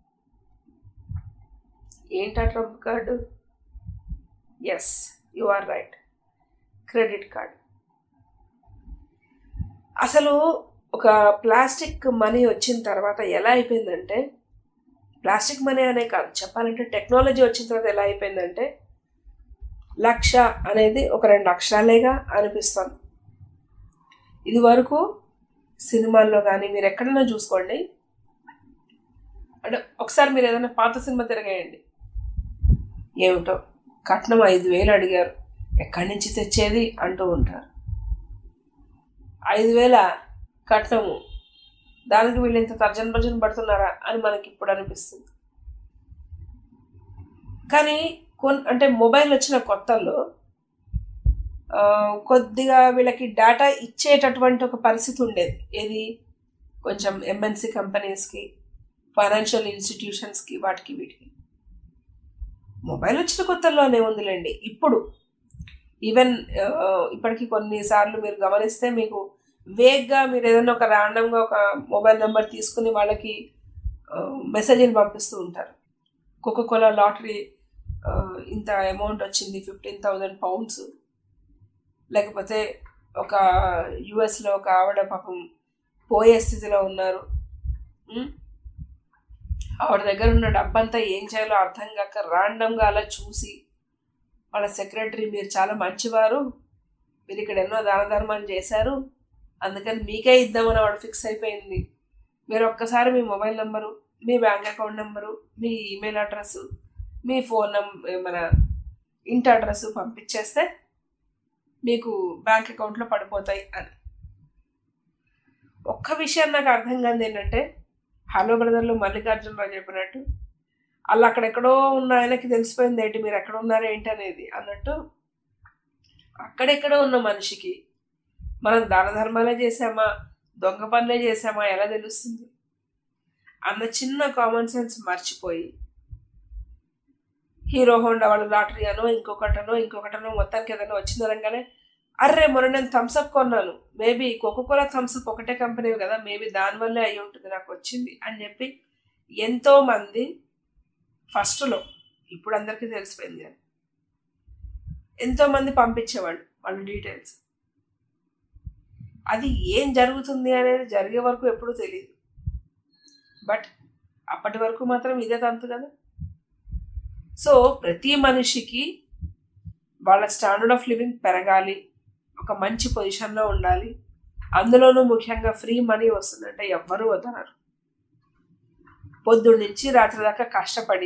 ఏంటా Trump card yes you are right credit card అసలు ఒక ప్లాస్టిక్ మనీ వచ్చిన తర్వాత ఎలా అయిపోయిందంటే ప్లాస్టిక్ మనీ అనే కాదు చెప్పాలంటే టెక్నాలజీ వచ్చిన తర్వాత ఎలా అయిపోయిందంటే లక్ష అనేది ఒక రెండు అక్షరాలేగా అనిపిస్తుంది ఇది వరకు సినిమాల్లో కానీ మీరు ఎక్కడైనా చూసుకోండి అంటే ఒకసారి మీరు ఏదైనా పాత సినిమా తిరగేయండి ఏమిటో కట్నం ఐదు వేలు అడిగారు ఎక్కడి నుంచి తెచ్చేది అంటూ ఉంటారు ఐదు వేల కట్నము దానికి వీళ్ళు ఇంత తర్జన భర్జన పడుతున్నారా అని మనకి ఇప్పుడు అనిపిస్తుంది కానీ కొన్ అంటే మొబైల్ వచ్చిన కొత్తల్లో కొద్దిగా వీళ్ళకి డేటా ఇచ్చేటటువంటి ఒక పరిస్థితి ఉండేది ఏది కొంచెం ఎంఎన్సి కంపెనీస్కి ఫైనాన్షియల్ ఇన్స్టిట్యూషన్స్కి వాటికి వీటికి మొబైల్ వచ్చిన కొత్తల్లోనే ఉందిలేండి ఇప్పుడు ఈవెన్ ఇప్పటికి కొన్నిసార్లు మీరు గమనిస్తే మీకు వేగ్గా మీరు ఏదైనా ఒక ర్యాండమ్గా ఒక మొబైల్ నెంబర్ తీసుకుని వాళ్ళకి మెసేజ్ని పంపిస్తూ ఉంటారు కోకోకోలా లాటరీ ఇంత అమౌంట్ వచ్చింది ఫిఫ్టీన్ థౌజండ్ పౌండ్స్ లేకపోతే ఒక యుఎస్లో ఒక ఆవిడ పాపం పోయే స్థితిలో ఉన్నారు ఆవిడ దగ్గర ఉన్న డబ్బంతా ఏం చేయాలో అర్థం కాక ర్యాండమ్గా అలా చూసి వాళ్ళ సెక్రటరీ మీరు చాలా మంచివారు మీరు ఇక్కడ ఎన్నో దాన ధర్మాలు చేశారు అందుకని మీకే ఇద్దామని వాడు ఫిక్స్ అయిపోయింది మీరు ఒక్కసారి మీ మొబైల్ నెంబరు మీ బ్యాంక్ అకౌంట్ నెంబరు మీ ఈమెయిల్ అడ్రస్ మీ ఫోన్ నంబర్ మన ఇంటి అడ్రస్ పంపించేస్తే మీకు బ్యాంక్ అకౌంట్లో పడిపోతాయి అని ఒక్క విషయం నాకు అర్థం కాదు ఏంటంటే హలో బ్రదర్లు మల్లికార్జునరావు చెప్పినట్టు వాళ్ళు అక్కడెక్కడో ఉన్న ఆయనకి తెలిసిపోయింది ఏంటి మీరు ఎక్కడ ఉన్నారు ఏంటి అనేది అన్నట్టు అక్కడెక్కడో ఉన్న మనిషికి మనం దాన ధర్మాలే చేసామా దొంగ పనులే చేసామా ఎలా తెలుస్తుంది అన్న చిన్న కామన్ సెన్స్ మర్చిపోయి హీరో హోండా వాళ్ళు లాటరీ అనో ఇంకొకటనో ఇంకొకటనో మొత్తానికి ఏదైనా వచ్చిందనగానే అర్రే మొన్న నేను థమ్స్అప్ కొన్నాను మేబీ కోకోకోలా థమ్స్అప్ ఒకటే కంపెనీ కదా మేబీ దానివల్లే అయి ఉంటుంది నాకు వచ్చింది అని చెప్పి ఎంతో మంది ఫస్ట్లో ఇప్పుడు అందరికీ తెలిసిపోయింది అని ఎంతో మంది పంపించేవాళ్ళు వాళ్ళ డీటెయిల్స్ అది ఏం జరుగుతుంది అనేది జరిగే వరకు ఎప్పుడూ తెలియదు బట్ అప్పటి వరకు మాత్రం ఇదే తంతు కదా సో ప్రతి మనిషికి వాళ్ళ స్టాండర్డ్ ఆఫ్ లివింగ్ పెరగాలి ఒక మంచి పొజిషన్లో ఉండాలి అందులోనూ ముఖ్యంగా ఫ్రీ మనీ వస్తుందంటే ఎవ్వరూ వదలరు పొద్దున్న నుంచి రాత్రి దాకా కష్టపడి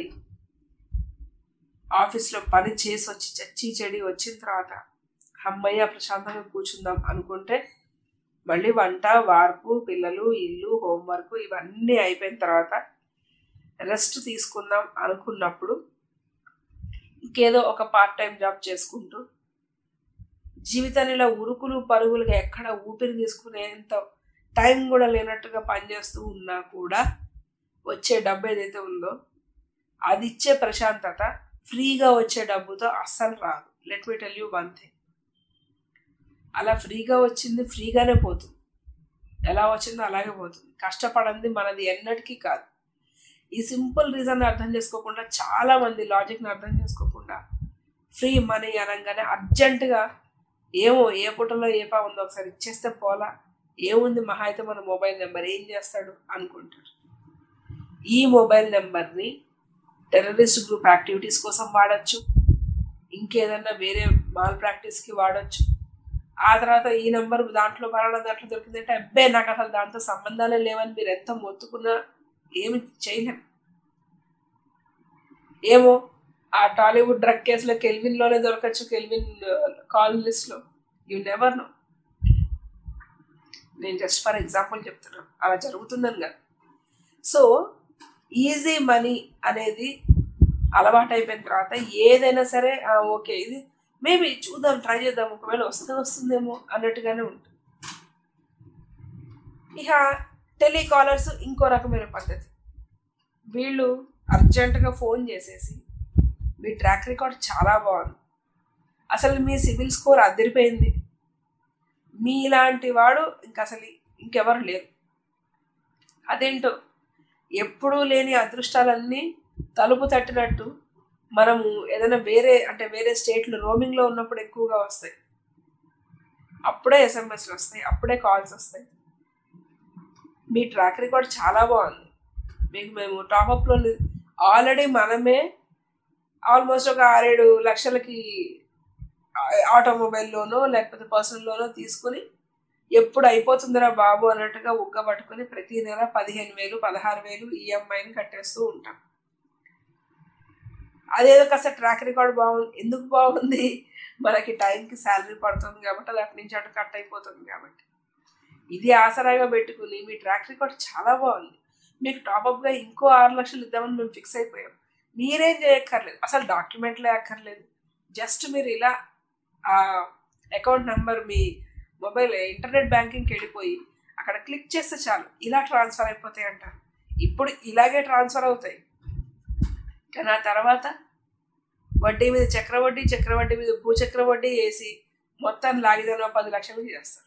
ఆఫీస్లో పని చేసి వచ్చి చచ్చి చెడి వచ్చిన తర్వాత అమ్మయ్య ప్రశాంతంగా కూర్చుందాం అనుకుంటే మళ్ళీ వంట వార్పు పిల్లలు ఇల్లు హోంవర్క్ ఇవన్నీ అయిపోయిన తర్వాత రెస్ట్ తీసుకుందాం అనుకున్నప్పుడు ఇంకేదో ఒక పార్ట్ టైం జాబ్ చేసుకుంటూ జీవితాన్ని ఇలా ఉరుకులు పరుగులుగా ఎక్కడ ఊపిరి తీసుకునేంత టైం కూడా లేనట్టుగా పనిచేస్తూ ఉన్నా కూడా వచ్చే డబ్బు ఏదైతే ఉందో అది ఇచ్చే ప్రశాంతత ఫ్రీగా వచ్చే డబ్బుతో అస్సలు రాదు let me tell you one thing అలా ఫ్రీగా వచ్చింది ఫ్రీగానే పోతుంది ఎలా వచ్చిందో అలాగే పోతుంది కష్టపడింది మనది ఎన్నటికీ కాదు ఈ సింపుల్ రీజన్ అర్థం చేసుకోకుండా చాలా మంది లాజిక్ని అర్థం చేసుకోకుండా ఫ్రీ మనీ అనగానే అర్జెంటుగా ఏమో ఏ పుటలో ఏ పా ఉందో ఒకసారి ఇచ్చేస్తే పోలా ఏముంది మహా అయితే మన మొబైల్ నెంబర్ ఏం చేస్తాడు అనుకుంటారు ఈ మొబైల్ నెంబర్ని టెర్రరిస్ట్ గ్రూప్ యాక్టివిటీస్ కోసం వాడచ్చు ఇంకేదన్నా వేరే మాల్ ప్రాక్టీస్కి వాడచ్చు ఆ తర్వాత ఈ నెంబర్ దాంట్లో పలానా దాంట్లో దొరికిందంటే అబ్బే నాకు అసలు దాంతో సంబంధాలే లేవని మీరు ఎంత మొత్తుకున్నా ఏమి చేయలేం ఏమో ఆ టాలీవుడ్ డ్రగ్ కేసులో కెల్విన్లోనే దొరకచ్చు కెల్విన్ కాల్ లిస్ట్లో యూ నెవర్ నో నేను జస్ట్ ఫర్ ఎగ్జాంపుల్ చెప్తున్నాను అలా జరుగుతుందని కాదు సో ఈజీ మనీ అనేది అలవాటు అయిపోయిన తర్వాత ఏదైనా సరే ఓకే ఇది మేబీ చూద్దాం ట్రై చేద్దాం ఒకవేళ వస్తే వస్తుందేమో అన్నట్టుగానే ఉంటుంది ఇక టెలికాలర్స్ ఇంకో రకమైన పద్ధతి వీళ్ళు అర్జెంటుగా ఫోన్ చేసేసి మీ ట్రాక్ రికార్డ్ చాలా బాగుంది అసలు మీ సివిల్ స్కోర్ అదిరిపోయింది మీలాంటి వాడు ఇంక అసలు ఇంకెవరు లేరు అదేంటో ఎప్పుడూ లేని అదృష్టాలన్నీ తలుపు తట్టినట్టు మనము ఏదైనా వేరే అంటే వేరే స్టేట్లు రోమింగ్లో ఉన్నప్పుడు ఎక్కువగా వస్తాయి అప్పుడే ఎస్ఎంఎస్లు వస్తాయి అప్పుడే కాల్స్ వస్తాయి మీ ట్రాక్ రికార్డ్ చాలా బాగుంది మీకు మేము టాప్అప్లో ఆల్రెడీ మనమే ఆల్మోస్ట్ ఒక ఆరేడు లక్షలకి ఆటోమొబైల్లోనో లేకపోతే పర్సనల్లోనో తీసుకుని ఎప్పుడు అయిపోతుందిరా బాబు అన్నట్టుగా ఉగ్గ పట్టుకుని ప్రతి నెల పదిహేను వేలు పదహారు వేలు ఈఎంఐని కట్టేస్తూ ఉంటాం అదేదో కాస్త ట్రాక్ రికార్డ్ బాగుంది ఎందుకు బాగుంది మనకి టైంకి శాలరీ పడుతుంది కాబట్టి అది అటు నుంచి అటు కట్ అయిపోతుంది కాబట్టి ఇది ఆసరాగా పెట్టుకుని మీ ట్రాక్ రికార్డ్ చాలా బాగుంది మీకు టాప్అప్గా ఇంకో ఆరు లక్షలు ఇద్దామని మేము ఫిక్స్ అయిపోయాం మీరేం చేయక్కర్లేదు అసలు డాక్యుమెంట్లే అక్కర్లేదు జస్ట్ మీరు ఇలా అకౌంట్ నెంబర్ మీ మొబైల్ ఇంటర్నెట్ బ్యాంకింగ్కి వెళ్ళిపోయి అక్కడ క్లిక్ చేస్తే చాలు ఇలా ట్రాన్స్ఫర్ అయిపోతాయి అంటారు ఇప్పుడు ఇలాగే ట్రాన్స్ఫర్ అవుతాయి కానీ ఆ తర్వాత వడ్డీ మీద చక్రవడ్డీ చక్రవడ్డీ మీద భూచక్రవడ్డీ వేసి మొత్తం లాగిదనో పది లక్షలు చేస్తారు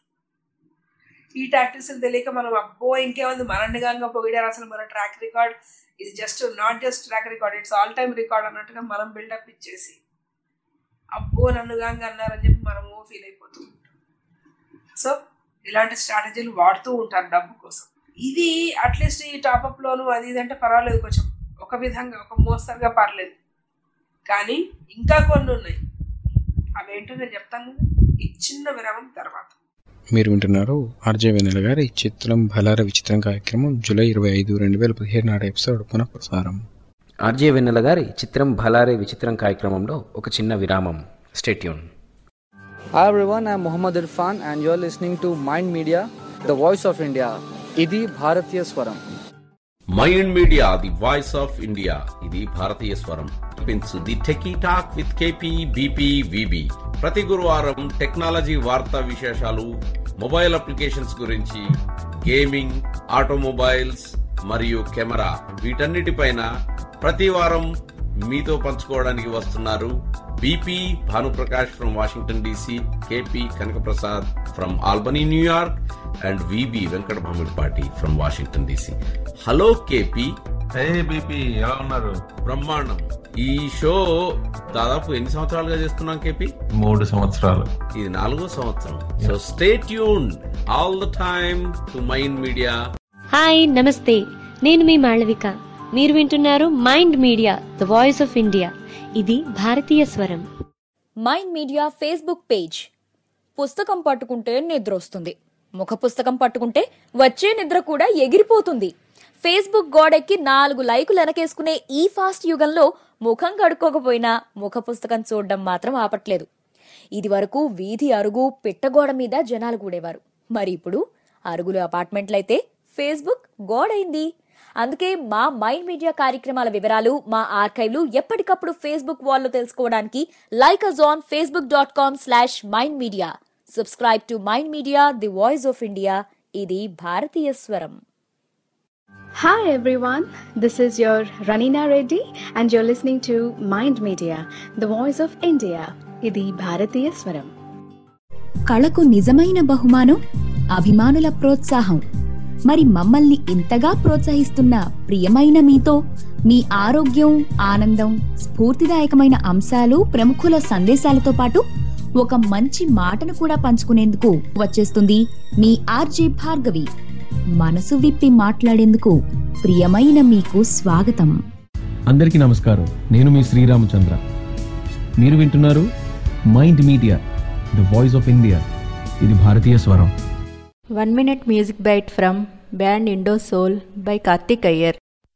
ఈ టాక్టిక్స్ తెలియక మనం అబ్బో ఇంకేముంది మననిగా పొగిడారు అసలు మన ట్రాక్ రికార్డ్ ఇది just not just track record it's all time record అన్నట్టుగా మనం బిల్డప్ ఇచ్చేసి అబ్బో నన్నుగా అన్నారని చెప్పి మనము ఫీల్ అయిపోతూ ఉంటాం సో ఇలాంటి స్ట్రాటజీలు వాడుతూ ఉంటారు డబ్బు కోసం ఇది అట్లీస్ట్ ఈ టాపప్లోను అది ఇది అంటే పర్వాలేదు కొంచెం ఒక విధంగా ఒక మోస్తరుగా పర్లేదు కానీ ఇంకా కొన్ని ఉన్నాయి అవేంటో నేను చెప్తాను కదా ఈ చిన్న విరామం తర్వాత మీరు వింటున్నారు ఆర్జే వెన్నెల గారి చిత్రం బలార విచిత్రం కార్యక్రమం జూలై ఇరవై ఐదు రెండు వేల పదిహేను నాటి ఎపిసోడ్ పునః ప్రసారం ఆర్జే వెన్నెల గారి చిత్రం భలారే విచిత్రం కార్యక్రమంలో ఒక చిన్న విరామం stay tuned Hi everyone, I'm Muhammad Irfan and you're listening to Mind Media, the voice of India. ఇది భారతీయ స్వరం mind media the voice of India ఇది భారతీయ స్వరం pins the techie talk with KP BP VB ప్రతి గురువారం టెక్నాలజీ వార్తా విశేషాలు మొబైల్ అప్లికేషన్స్ గురించి గేమింగ్ ఆటోమొబైల్స్ మరియు కెమెరా వీటన్నిటిపైన ప్రతి వారం మీతో పంచుకోవడానికి వస్తున్నారు BP Bhanuprakash from Washington DC KP Kanakaprasad from Albany New York and VB Venkata Bhamidipati from Washington DC hello KP hey BP ఎలా ఉన్నారు బ్రహ్మాండం ఈ షో దాదాపు ఎన్ని సంవత్సరాలుగా చేస్తున్నాం కేపీ మూడు సంవత్సరాలు ఇది నాలుగో సంవత్సరం so stay tune all the time to mind media hi నమస్తే నేను మీ మాళవిక మీరు వింటున్నారు mind media the voice of India ఇది భారతీయ స్వరం మైండ్ మీడియా ఫేస్బుక్ పేజ్ పుస్తకం పట్టుకుంటే నిద్ర వస్తుంది ముఖ పుస్తకం పట్టుకుంటే వచ్చే నిద్ర కూడా ఎగిరిపోతుంది ఫేస్బుక్ గోడెక్కి నాలుగు లైకులు వెనకేసుకునే ఈ ఫాస్ట్ యుగంలో ముఖం కడుక్కోకపోయినా ముఖ పుస్తకం చూడడం మాత్రం ఆపట్లేదు ఇది వరకు వీధి అరుగు పిట్టగోడ మీద జనాలు కూడేవారు మరి ఇప్పుడు అరుగులు అపార్ట్మెంట్లయితే ఫేస్బుక్ గోడైంది అందుకే మా మైండ్ మీడియా కార్యక్రమాల వివరాలు మా ఆర్కైవ్లు ఎప్పటికప్పుడు ఫేస్బుక్ వాల్లో తెలుసుకోవడానికి like us on Facebook dot com slash mind media subscribe to mind media the voice of India ఇది భారతీయ స్వరం Hi everyone, this is your Ranina Reddy and you're listening to Mind Media, the voice of India. ఇది భారతీయ స్వరం కళకు నిజమైన బహుమానం అభిమానుల ప్రోత్సాహం మరి మమ్మల్ని ఇంతగా ప్రోత్సహిస్తున్న ప్రియమైన మీతో మీ ఆరోగ్యం ఆనందం స్ఫూర్తిదాయకమైన అంశాలు ప్రముఖుల సందేశాలతో పాటు ఒక మంచి మాటను కూడా పంచుకునేందుకు వచ్చేస్తుంది మీ ఆర్జే భార్గవి మనసు విప్పి మాట్లాడేందుకు ప్రియమైన మీకు స్వాగతం అందరికీ నమస్కారం నేను మీ శ్రీరామచంద్ర మీరు వింటున్నారు mind media the voice of India ఇది భారతీయ స్వరం one minute music bite from band Indo Soul by Karthik Iyer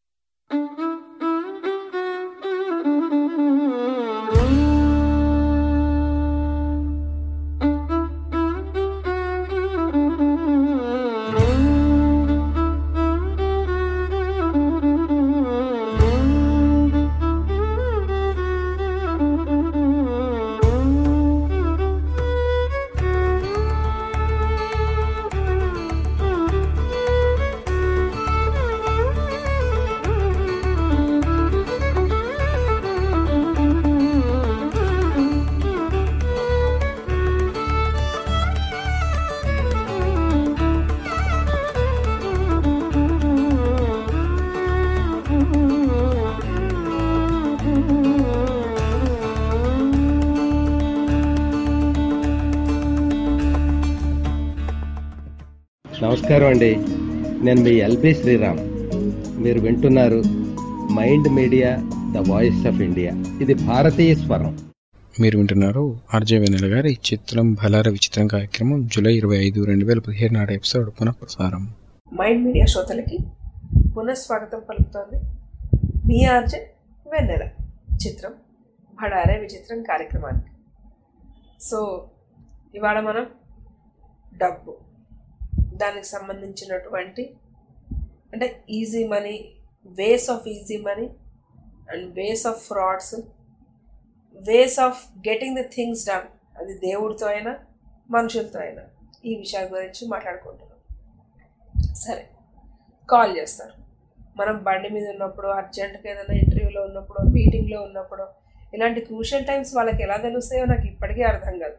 నమస్కారం అండి నేను మీ ఎల్బి శ్రీరామ్ మీరు వింటున్నారు mind media the voice of India ఇది భారతీయ స్వరం మీరు వింటున్నారు ఆర్జే వెన్నెల గారి చిత్రం భలార విచిత్రం కార్యక్రమం జూలై ఇరవై ఐదు రెండు వేల పదిహేడు నాటి ఎపిసోడ్ పునః ప్రసారం మైండ్ మీడియా శ్రోతలకి పునఃస్వాగతం పలుకుతోంది మీ ఆర్జే వెన్నెల చిత్రం భడారే విచిత్రం కార్యక్రమానికి సో ఇవాళ మనం డబ్బు దానికి సంబంధించినటువంటి అంటే easy money ways of easy money and ways of frauds ways of getting the things done అది దేవుడితో అయినా మనుషులతో అయినా ఈ విషయాల గురించి మాట్లాడుకుంటున్నాం సరే కాల్ చేస్తారు మనం బండి మీద ఉన్నప్పుడు అర్జెంట్గా ఏదైనా ఇంటర్వ్యూలో ఉన్నప్పుడు మీటింగ్లో ఉన్నప్పుడు ఇలాంటి క్రూషియల్ టైమ్స్ వాళ్ళకి ఎలా తెలుస్తాయో నాకు ఇప్పటికీ అర్థం కాదు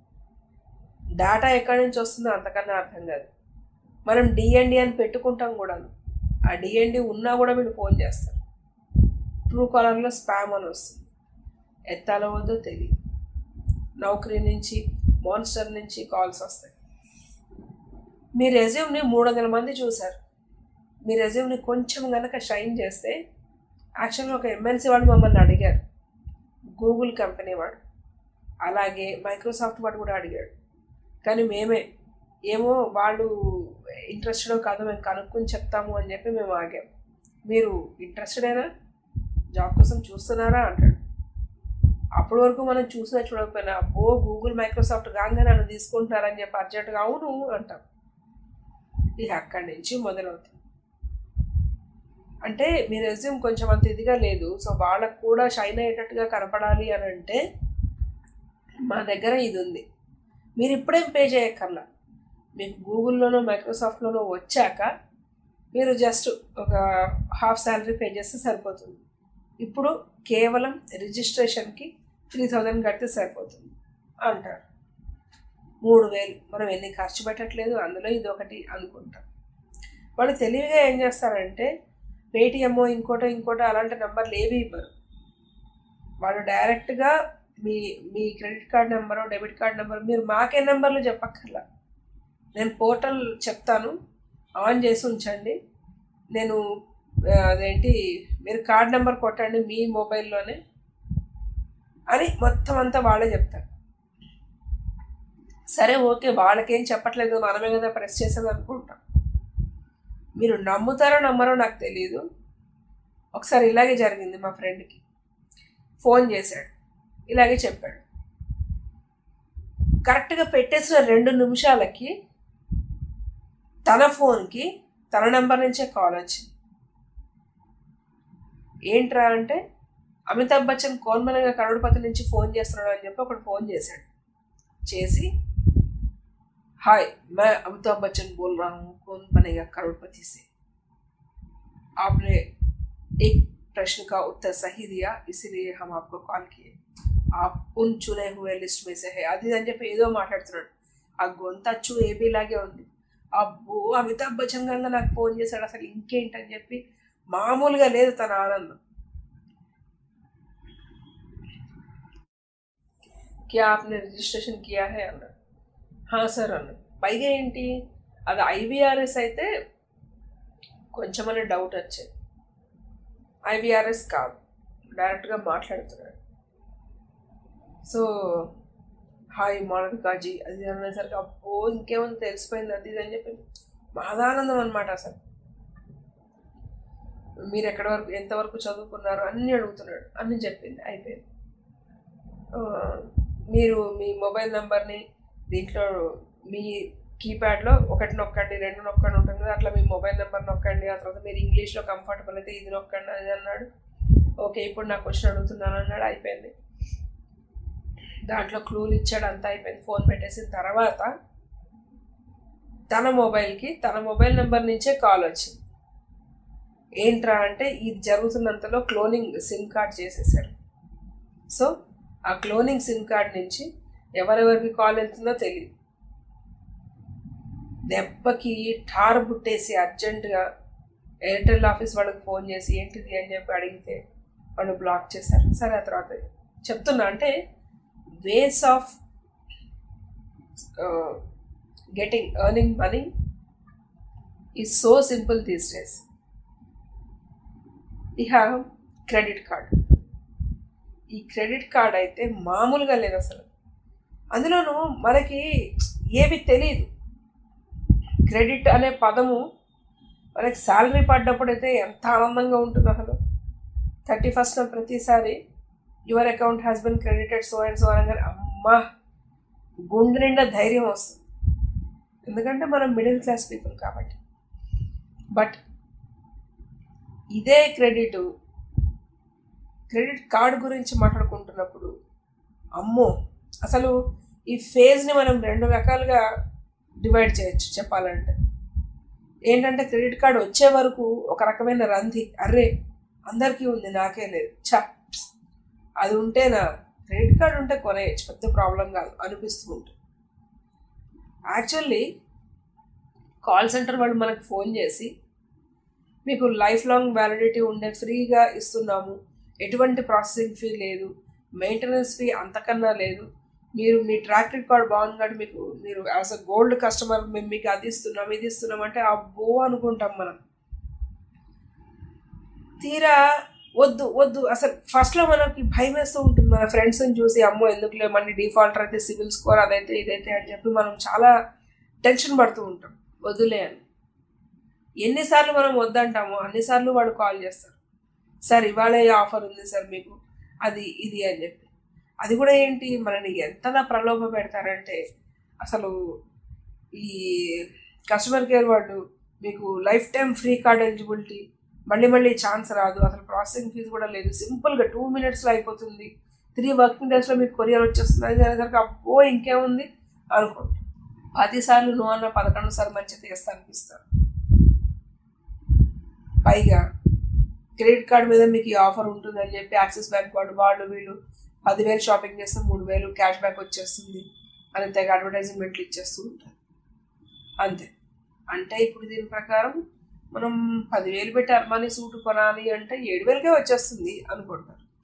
డేటా ఎక్కడి నుంచి వస్తుందో అంతకన్నా అర్థం కాదు మనం డిఎన్డి అని పెట్టుకుంటాం కూడా ఆ డిఎన్డి ఉన్నా కూడా వీళ్ళు ఫోన్ చేస్తారు ట్రూ కాలర్లో స్పామ్ అని వస్తుంది ఎత్తాలో వద్దో తెలియదు నౌకరీ నుంచి మాన్స్టర్ నుంచి కాల్స్ వస్తాయి మీ రెజ్యూమ్ని మూడు వందల మంది చూశారు మీ రెజ్యూమ్ని కొంచెం కనుక షైన్ చేస్తే యాక్చువల్గా ఒక ఎంఎన్సీ వాడు మమ్మల్ని అడిగారు గూగుల్ కంపెనీ వాడు అలాగే మైక్రోసాఫ్ట్ వాడు కూడా అడిగాడు కానీ మేమే ఏమో వాళ్ళు ఇంట్రెస్టెడో కాదో మేము కనుక్కొని చెప్తాము అని చెప్పి మేము ఆగాం మీరు ఇంట్రెస్టెడేనా జాబ్ కోసం చూస్తున్నారా అంటాడు అప్పటి వరకు మనం చూసినా చూడకపోయినా ఓ గూగుల్ మైక్రోసాఫ్ట్ కాగా నన్ను తీసుకుంటున్నారని చెప్పి అర్జెంటుగా అవును అంటాం ఇక అక్కడి నుంచి మొదలవుతుంది అంటే మీ రెజ్యూమ్ కొంచెం అంత ఇదిగా లేదు సో వాళ్ళకు కూడా షైన్ అయ్యేటట్టుగా కనపడాలి అని అంటే మా దగ్గర ఇది ఉంది మీరు ఇప్పుడేం పే చేయక్కర్లా మీకు గూగుల్లోనో మైక్రోసాఫ్ట్లోనో వచ్చాక మీరు జస్ట్ ఒక హాఫ్ శాలరీ పే చేస్తే సరిపోతుంది ఇప్పుడు కేవలం రిజిస్ట్రేషన్కి త్రీ థౌజండ్ కడితే సరిపోతుంది అంటారు మూడు వేలు మనం ఎన్ని ఖర్చు పెట్టట్లేదు అందులో ఇది ఒకటి అనుకుంటాం వాళ్ళు తెలివిగా ఏం చేస్తారంటే పేటిఎమ్మో ఇంకోటో ఇంకోటో అలాంటి నెంబర్లు ఏవి ఇవ్వరు వాడు డైరెక్ట్గా మీ మీ credit card number debit card number మీరు మాకే నెంబర్లు చెప్పక్కర్లా నేను పోర్టల్ చెప్తాను ఆన్ చేసి ఉంచండి నేను ఆ, అదేంటి మీరు కార్డ్ నెంబర్ కొట్టండి మీ మొబైల్లోనే అని మొత్తం అంతా వాళ్ళే చెప్తారు సరే ఓకే వాళ్ళకేం చెప్పట్లేదు మనమే కదా ప్రెస్ చేసేది అనుకుంటాం మీరు నమ్ముతారో నమ్మరో నాకు తెలియదు ఒకసారి ఇలాగే జరిగింది మా ఫ్రెండ్కి ఫోన్ చేశాడు ఇలాగే చెప్పాడు కరెక్ట్గా పెట్టేసిన రెండు నిమిషాలకి తన ఫోన్కి తన నెంబర్ నుంచే కాల్ వచ్చింది ఏంట్రా అంటే అమితాబ్ బచ్చన్ కోన్ బనేగా కరోడ్పతి నుంచి ఫోన్ చేస్తున్నాడు అని చెప్పి ఒకడు ఫోన్ చేశాడు చేసి हाय मैं अमिताभ बच्चन बोल रहा हूँ कौन बनेगा करोड़पति से आपने एक प्रश्न का उत्तर सही दिया इसीलिए हम आपको कॉल किए आप उन चुने हुए लिस्ट में से है అది అని చెప్పి ఏదో మాట్లాడుతున్నాడు ఆ గొంతచ్చు ఏబీ లాగే ఉంది అబ్బో అమితాబ్ బచ్చన్ కనుక నాకు ఫోన్ చేశాడు అసలు ఇంకేంటని చెప్పి మామూలుగా లేదు తన ఆనందం क्या आपने रजिस्ट्रेशन किया है అన్నాడు హా సార్ అన్నాడు పైగా ఏంటి అది ఐవీఆర్ఎస్ అయితే కొంచెమనే డౌట్ వచ్చేది ఐవీఆర్ఎస్ కాదు డైరెక్ట్గా మాట్లాడుతున్నాడు సో హాయ్ మాళవికాజీ అది అనేసరికి అబ్బో ఇంకేముంది తెలిసిపోయింది అది ఇది అని చెప్పి మహదానందం అనమాట అసలు మీరు ఎక్కడి వరకు ఎంతవరకు చదువుకున్నారు అన్నీ అడుగుతున్నాడు అన్నీ చెప్పింది అయిపోయింది ఆ, మీరు మీ మొబైల్ నెంబర్ని దీంట్లో మీ కీప్యాడ్లో ఒకటి నొక్కండి రెండు నొక్కండి ఉంటుంది కదా అట్లా మీ మొబైల్ నెంబర్ నొక్కండి ఆ తర్వాత మీరు ఇంగ్లీష్లో కంఫర్టబుల్ అయితే ఇది నొక్కండి అది అన్నాడు ఓకే ఇప్పుడు నాకు క్వశ్చన్ అడుగుతున్నాను అన్నాడు అయిపోయింది దాంట్లో క్లూలు ఇచ్చాడు అంతా అయిపోయింది ఫోన్ పెట్టేసిన తర్వాత తన మొబైల్కి తన మొబైల్ నెంబర్ నుంచే కాల్ వచ్చింది ఏంట్రా అంటే ఇది జరుగుతున్నంతలో క్లోనింగ్ సిమ్ కార్డ్ చేసేసారు సో ఆ క్లోనింగ్ సిమ్ కార్డ్ నుంచి ఎవరెవరికి కాల్ వెళ్తుందో తెలియదు దెబ్బకి ఠార్ బుట్టేసి అర్జెంటుగా ఎయిర్టెల్ ఆఫీస్ వాళ్ళకి ఫోన్ చేసి ఏంటిది అని చెప్పి అడిగితే వాళ్ళు బ్లాక్ చేశారు సరే ఆ తర్వాత చెప్తున్నా అంటే ways of getting earning money is so simple these days ఇక క్రెడిట్ కార్డ్ ఈ క్రెడిట్ కార్డ్ అయితే మామూలుగా లేదు అసలు అందులోనూ మనకి ఏవి తెలియదు క్రెడిట్ అనే పదము మనకి శాలరీ పడ్డప్పుడు అయితే ఎంత ఆనందంగా ఉంటుంది అసలు థర్టీ ఫస్ట్ ప్రతిసారి your account has been credited so and so అనగానే అమ్మా గుండె నిండా ధైర్యం వస్తుంది ఎందుకంటే మనం మిడిల్ క్లాస్ పీపుల్ కాబట్టి బట్ ఇదే క్రెడిట్ క్రెడిట్ కార్డ్ గురించి మాట్లాడుకుంటున్నప్పుడు అమ్మో అసలు ఈ ఫేజ్ని మనం రెండు రకాలుగా డివైడ్ చేయొచ్చు చెప్పాలంటే ఏంటంటే క్రెడిట్ కార్డ్ వచ్చే వరకు ఒక రకమైన రంది అర్రే అందరికీ ఉంది నాకే లేదు చ అది ఉంటేనా క్రెడిట్ కార్డ్ ఉంటే కొనేయచ్చు పెద్ద ప్రాబ్లం కాదు అనిపిస్తూ ఉంటుంది యాక్చువల్లీ కాల్ సెంటర్ వాళ్ళు మనకు ఫోన్ చేసి మీకు లైఫ్ లాంగ్ వ్యాలిడిటీ ఉండే ఫ్రీగా ఇస్తున్నాము ఎటువంటి ప్రాసెసింగ్ ఫీ లేదు మెయింటెనెన్స్ ఫీ అంతకన్నా లేదు మీరు మీ ట్రాక్ రికార్డ్ బాగుంది కాబట్టి మీకు మీరు యాజ్ అ గోల్డ్ కస్టమర్ మేము మీకు అది ఇస్తున్నాం ఇది ఇస్తున్నాం అంటే అబ్బో అనుకుంటాం మనం తీరా వద్దు వద్దు అసలు ఫస్ట్లో మనకి భయం వేస్తూ ఉంటుంది మన ఫ్రెండ్స్ని చూసి అమ్మో ఎందుకులే మళ్ళీ డిఫాల్టర్ అయితే సివిల్ స్కోర్ అదైతే ఇదైతే అని చెప్పి మనం చాలా టెన్షన్ పడుతూ ఉంటాం వద్దులే అని ఎన్నిసార్లు మనం వద్దంటామో అన్నిసార్లు వాడు కాల్ చేస్తారు సార్ ఇవాళ ఈ ఆఫర్ ఉంది సార్ మీకు అది ఇది అని చెప్పి అది కూడా ఏంటి మనని ఎంతలా ప్రలోభ పెడతారంటే అసలు ఈ కస్టమర్ కేర్ వాళ్ళు మీకు lifetime free card eligibility మళ్ళీ మళ్ళీ ఛాన్స్ రాదు అసలు ప్రాసెసింగ్ ఫీజు కూడా లేదు సింపుల్గా టూ మినిట్స్లో అయిపోతుంది త్రీ వర్కింగ్ డేస్లో మీకు కొరియర్ వచ్చేస్తుంది అది అనేసరికి అబ్బో ఇంకేముంది అనుకోండి పదిసార్లు నువ్వు అన్న పదకొండు సార్లు మంచిగా తీస్తా అనిపిస్తారు పైగా క్రెడిట్ కార్డ్ మీద మీకు ఈ ఆఫర్ ఉంటుందని చెప్పి యాక్సిస్ బ్యాంక్ వాడు వాళ్ళు వీళ్ళు పదివేలు షాపింగ్ చేస్తే మూడు వేలు క్యాష్ బ్యాక్ వచ్చేస్తుంది అని తెగ అడ్వర్టైజ్మెంట్లు ఇచ్చేస్తూ ఉంటారు అంతే అంటే ఇప్పుడు దీని ప్రకారం మనం పదివేలు పెట్టి అర్మానీ సూట్ కొనాలి అంటే ఏడు వేలకే వచ్చేస్తుంది అనుకుంటారు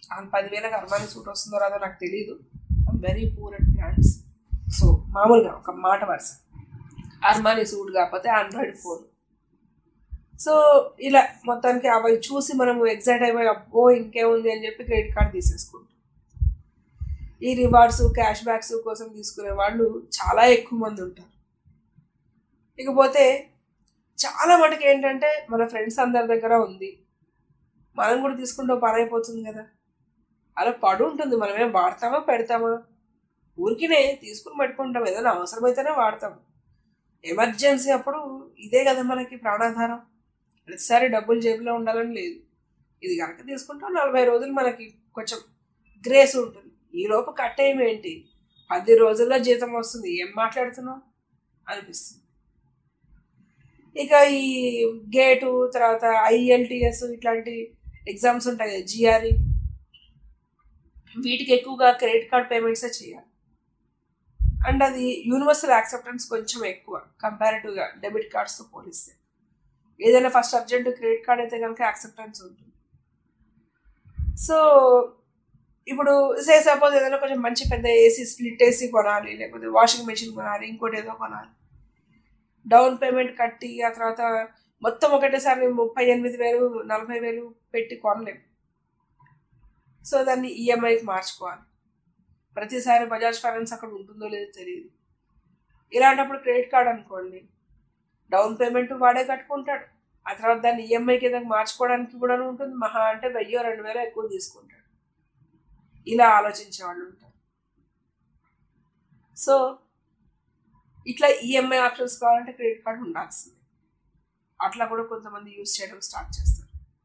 ఆ పదివేలకు అర్మానీ సూట్ వస్తుందో రాదో నాకు తెలియదు very poor at plans so మామూలుగా ఒక మాట వరుస అర్మానీ సూట్ కాకపోతే ఆండ్రాయిడ్ ఫోన్ సో ఇలా మొత్తానికి అవి చూసి మనం ఎగ్జైట్ అయిపోయి అబ్బో ఇంకేముంది అని చెప్పి క్రెడిట్ కార్డ్ తీసేసుకుంటాం ఈ రివార్డ్స్ క్యాష్ బ్యాక్స్ కోసం తీసుకునే వాళ్ళు చాలా ఎక్కువ మంది ఉంటారు ఇకపోతే చాలా మటుకు ఏంటంటే మన ఫ్రెండ్స్ అందరి దగ్గర ఉంది మనం కూడా తీసుకుంటే పని అయిపోతుంది కదా అలా పడు ఉంటుంది మనమేం వాడతామా పెడతామా ఊరికినే తీసుకుని పెట్టుకుంటాం ఏదైనా అవసరమైతేనే వాడతాం ఎమర్జెన్సీ అప్పుడు ఇదే కదా మనకి ప్రాణాధారం ప్రతిసారి డబ్బులు జేబులో ఉండాలని లేదు ఇది కనుక తీసుకుంటాం నలభై రోజులు మనకి కొంచెం గ్రేస్ ఉంటుంది ఈ లోపు కట్టేయం ఏంటి పది రోజుల్లో జీతం వస్తుంది ఏం మాట్లాడుతున్నావు అనిపిస్తుంది ఇక ఈ గేటు తర్వాత ఐఎల్టిఎస్ ఇట్లాంటి ఎగ్జామ్స్ ఉంటాయి కదా జిఆర్ఈ వీటికి ఎక్కువగా క్రెడిట్ కార్డ్ పేమెంట్సే చేయాలి అండ్ అది యూనివర్సల్ యాక్సెప్టెన్స్ కొంచెం ఎక్కువ కంపారిటివ్గా డెబిట్ కార్డ్స్తో పోలిస్తే ఏదైనా ఫస్ట్ అర్జెంట్ క్రెడిట్ కార్డ్ అయితే కనుక యాక్సెప్టెన్స్ ఉంటుంది సో ఇప్పుడు సే సపోజ్ ఏదైనా కొంచెం మంచి పెద్ద ఏసీ స్ప్లిట్ ఏసీ కొనాలి లేకపోతే వాషింగ్ మెషిన్ కొనాలి ఇంకోటి ఏదో కొనాలి డౌన్ పేమెంట్ కట్టి ఆ తర్వాత మొత్తం ఒకటేసారి ముప్పై ఎనిమిది వేలు నలభై వేలు పెట్టి కొనలేము సో దాన్ని ఈఎంఐకి మార్చుకోవాలి ప్రతిసారి బజాజ్ ఫైనాన్స్ అక్కడ ఉంటుందో లేదో తెలియదు ఇలాంటప్పుడు క్రెడిట్ కార్డ్ అనుకోండి డౌన్ పేమెంట్ వాడే కట్టుకుంటాడు ఆ తర్వాత దాన్ని ఈఎంఐకి ఏదైనా మార్చుకోవడానికి కూడా ఉంటుంది మహా అంటే వెయ్యో రెండు వేలు ఎక్కువ తీసుకుంటాడు ఇలా ఆలోచించే వాళ్ళు ఉంటారు సో ఇట్లా ఈఎంఐ ఆప్షన్స్ కావాలంటే క్రెడిట్ కార్డు ఉండాల్సిందే అట్లా కూడా కొంతమంది యూజ్ చేయడం స్టార్ట్ చేస్తారు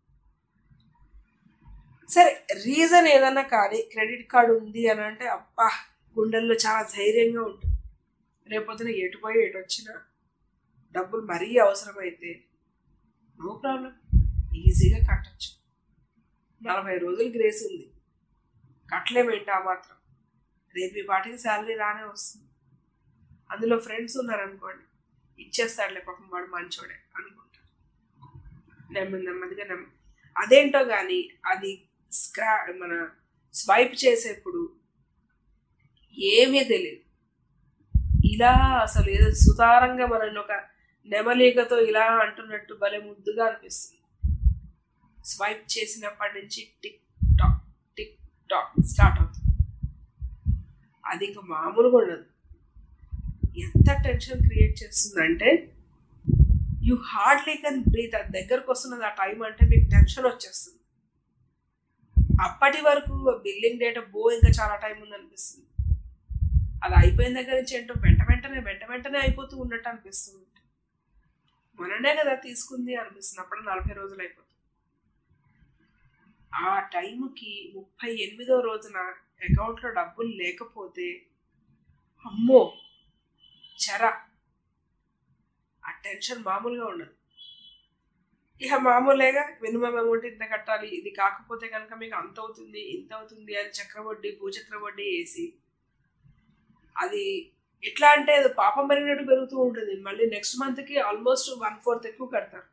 సరే రీజన్ ఏదన్నా కానీ క్రెడిట్ కార్డు ఉంది అని అంటే అబ్బా గుండెల్లో చాలా ధైర్యంగా ఉంటుంది రేపొద్దున ఎటు పోయి ఎటు వచ్చినా డబ్బులు మరీ అవసరమైతే నో ప్రాబ్లం ఈజీగా కట్టచ్చు నలభై రోజులు గ్రేస్ ఉంది కట్టలేమేంటి ఆ మాత్రం రేపు ఈ పాటికి శాలరీ రానే వస్తుంది అందులో ఫ్రెండ్స్ ఉన్నారనుకోండి ఇచ్చేస్తాడులే పాపం వాడు మంచోడే అనుకుంటారు నెమ్మది నెమ్మదిగా నెమ్మ అదేంటో కానీ అది స్క్రా మన స్వైప్ చేసేప్పుడు ఏమీ తెలియదు ఇలా అసలు ఏదో సుతారంగా మనల్ని ఒక నెమలీకతో ఇలా అంటున్నట్టు భలే ముద్దుగా అనిపిస్తుంది స్వైప్ చేసినప్పటి నుంచి tick tock tick tock start అవుతుంది అది ఇంకా మామూలుగా ఉండదు ఎంత టెన్షన్ క్రియేట్ చేస్తుందంటే యూ హార్డ్లీ కెన్ బ్రీత్ అది దగ్గరకు వస్తున్నది ఆ టైం అంటే మీకు టెన్షన్ వచ్చేస్తుంది అప్పటి వరకు బిల్లింగ్ డేట్ బో ఇంకా చాలా టైం ఉంది అనిపిస్తుంది అది అయిపోయిన దగ్గర నుంచి ఏంటో వెంట వెంటనే వెంట వెంటనే అయిపోతూ ఉన్నట్టు అనిపిస్తుంది మొన్ననే కదా తీసుకుంది అనిపిస్తుంది అప్పుడు నలభై రోజులు అయిపోతుంది ఆ టైంకి ముప్పై ఎనిమిదో రోజున అకౌంట్లో డబ్బులు లేకపోతే అమ్మో చెర ఆ టెన్షన్ మామూలుగా ఉండదు ఇక మామూలుగా మినిమం అమౌంట్ ఇంత కట్టాలి ఇది కాకపోతే కనుక మీకు అంత అవుతుంది ఇంత అవుతుంది అని చక్రవడ్డీ భూచక్రవడ్డీ వేసి అది ఎట్లా అంటే అది పాపం పెరిగినట్టు పెరుగుతూ ఉంటుంది మళ్ళీ నెక్స్ట్ మంత్కి ఆల్మోస్ట్ వన్ ఫోర్త్ ఎక్కువ కడతారు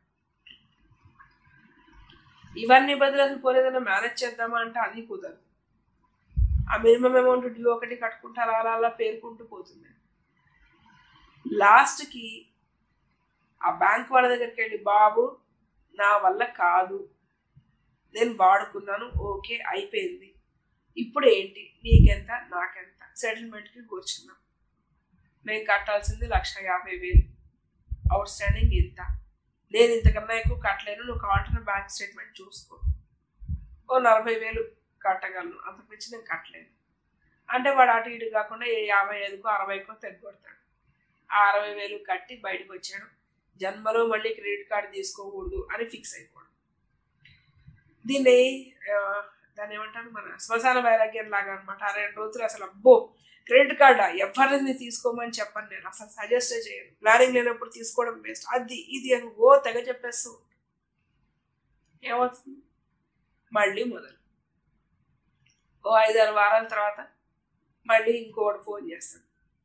ఇవన్నీ బదులు అసలు పోలేదన్నా మేనేజ్ చేద్దామా అంటే అది కుదరదు ఆ మినిమం అమౌంట్ డ్యూ ఒకటి కట్టుకుంటే అలా అలా అలా పేరుకుంటూ పోతుంది లాస్ట్కి ఆ బ్యాంక్ వాళ్ళ దగ్గరికి వెళ్ళి బాబు నా వల్ల కాదు నేను వాడుకున్నాను ఓకే అయిపోయింది ఇప్పుడు ఏంటి నీకెంత నాకెంత సెటిల్మెంట్కి కూర్చున్నాం నేను కట్టాల్సింది లక్ష యాభై వేలు అవుట్ స్టాండింగ్ ఇంత నేను ఇంతకన్నా ఎక్కువ కట్టలేను నువ్వు కావాలంటే బ్యాంక్ స్టేట్మెంట్ చూసుకో ఓ నలభై వేలు కట్టగలను అంతకుమించి నేను కట్టలేను అంటే వాడు అటు ఇటు కాకుండా ఏ యాభై ఐదుకో అరవైకో తెగొడతాడు ఆ అరవై వేలు కట్టి బయటకు వచ్చాడు జన్మలో మళ్ళీ క్రెడిట్ కార్డు తీసుకోకూడదు అని ఫిక్స్ అయిపోవడం దీన్ని దాన్ని ఏమంటారు మన శ్మశాన వైరాగ్యం లాగా అనమాట ఆ రెండు రోజులు అసలు అబ్బో క్రెడిట్ కార్డా ఎవరిని తీసుకోమని చెప్పను నేను అసలు సజెస్ట్ చేయను ప్లానింగ్ లేనప్పుడు తీసుకోవడం బెస్ట్ అది ఇది అని ఓ తెగ చెప్పేస్తూ ఏమవుతుంది మళ్ళీ మొదలు ఓ ఐదారు వారాల తర్వాత మళ్ళీ ఇంకోటి ఫోన్ చేస్తాడు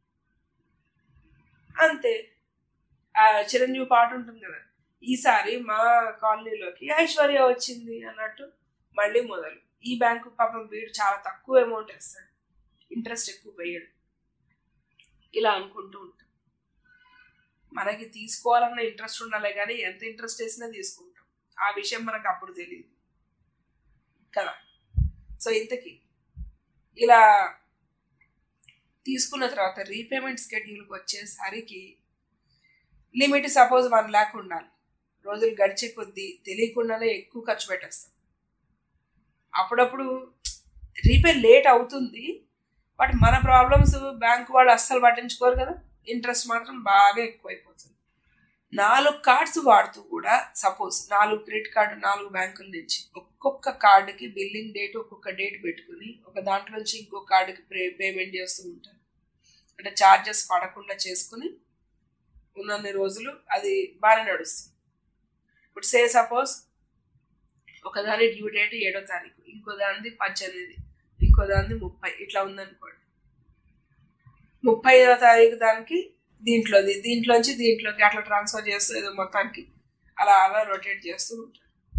అంతే ఆ చిరంజీవి పాట ఉంటుంది కదా ఈసారి మా కాలనీలోకి ఐశ్వర్య వచ్చింది అన్నట్టు మళ్ళీ మొదలు ఈ బ్యాంకు పాపం వీడు చాలా తక్కువ అమౌంట్ వేస్తాడు ఇంట్రెస్ట్ ఎక్కువ వేయడు ఇలా అనుకుంటూ ఉంటాం మనకి తీసుకోవాలన్న ఇంట్రెస్ట్ ఉండాలి కానీ ఎంత ఇంట్రెస్ట్ వేసినా తీసుకుంటాం ఆ విషయం మనకు అప్పుడు తెలియదు కదా సో ఇంతకీ ఇలా తీసుకున్న తర్వాత రీపేమెంట్ స్కెడ్యూల్కి వచ్చేసరికి లిమిట్ సపోజ్ వన్ ల్యాక్ ఉండాలి రోజులు గడిచే కొద్దీ తెలియకుండానే ఎక్కువ ఖర్చు పెట్టేస్తాం అప్పుడప్పుడు రీపే లేట్ అవుతుంది బట్ మన ప్రాబ్లమ్స్ బ్యాంక్ వాళ్ళు అస్సలు పట్టించుకోరు కదా ఇంట్రెస్ట్ మాత్రం బాగా ఎక్కువైపోతుంది నాలుగు కార్డ్స్ వాడుతూ కూడా సపోజ్ నాలుగు క్రెడిట్ కార్డు నాలుగు బ్యాంకుల నుంచి ఒక్కొక్క కార్డుకి బిల్లింగ్ డేట్ ఒక్కొక్క డేట్ పెట్టుకుని ఒక దాంట్లో నుంచి ఇంకో కార్డుకి పేమెంట్ చేస్తూ ఉంటారు అంటే ఛార్జెస్ పడకుండా చేసుకుని ఉన్నన్ని రోజులు అది బాగానే నడుస్తుంది ఇప్పుడు సే సపోజ్ ఒకదాని డ్యూ డేట్ ఏడో తారీఖు ఇంకో దానిది పద్దెనిమిది ఇంకో దానిది ముప్పై ఇట్లా ఉందనుకోండి ముప్పై తారీఖు దానికి దీంట్లోది దీంట్లోంచి దీంట్లోకి అట్లా ట్రాన్స్ఫర్ చేస్తూ ఏదో మొత్తానికి అలా అలా రొటేట్ చేస్తూ ఉంటారు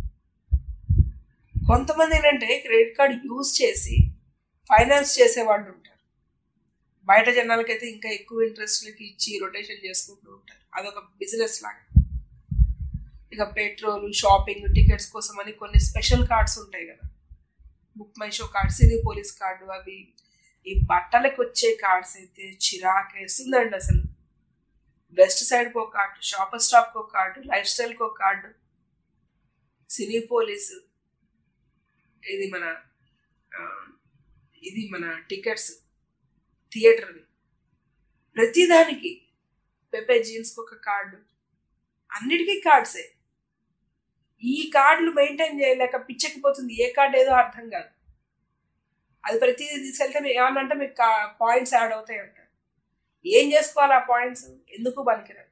కొంతమంది ఏంటంటే క్రెడిట్ కార్డ్ యూజ్ చేసి ఫైనాన్స్ చేసేవాళ్ళు ఉంటారు బయట జనాలకైతే ఇంకా ఎక్కువ ఇంట్రెస్ట్లకి ఇచ్చి రొటేషన్ చేసుకుంటూ ఉంటారు అదొక బిజినెస్ లాగా ఇక పెట్రోల్ షాపింగ్ టికెట్స్ కోసం అని కొన్ని స్పెషల్ కార్డ్స్ ఉంటాయి కదా BookMyShow card Cinepolis card అవి ఈ బట్టలకు వచ్చే కార్డ్స్ అయితే చిరాకు వేస్తుందండి అసలు వెస్ట్ సైడ్కి ఒక కార్డు షాపర్ స్టాప్కి ఒక కార్డు లైఫ్ స్టైల్కి ఒక కార్డు సినీ పోలీసు ఇది మన ఆ, ఇది మన టికెట్స్ థియేటర్ని ప్రతిదానికి పెపే జీన్స్కి ఒక కార్డు అన్నిటికీ కార్డ్సే ఈ కార్డులు మెయింటైన్ చేయలేక పిచ్చెక్కిపోతుంది ఏ కార్డు ఏదో అర్థం కాదు అది ప్రతిదీ తీసుకెళ్తే మీ- ఏమన్నా అంటే మీకు పాయింట్స్ యాడ్ అవుతాయి అంటారు ఏం చేసుకోవాలి ఆ పాయింట్స్ ఎందుకు పనికిరాదు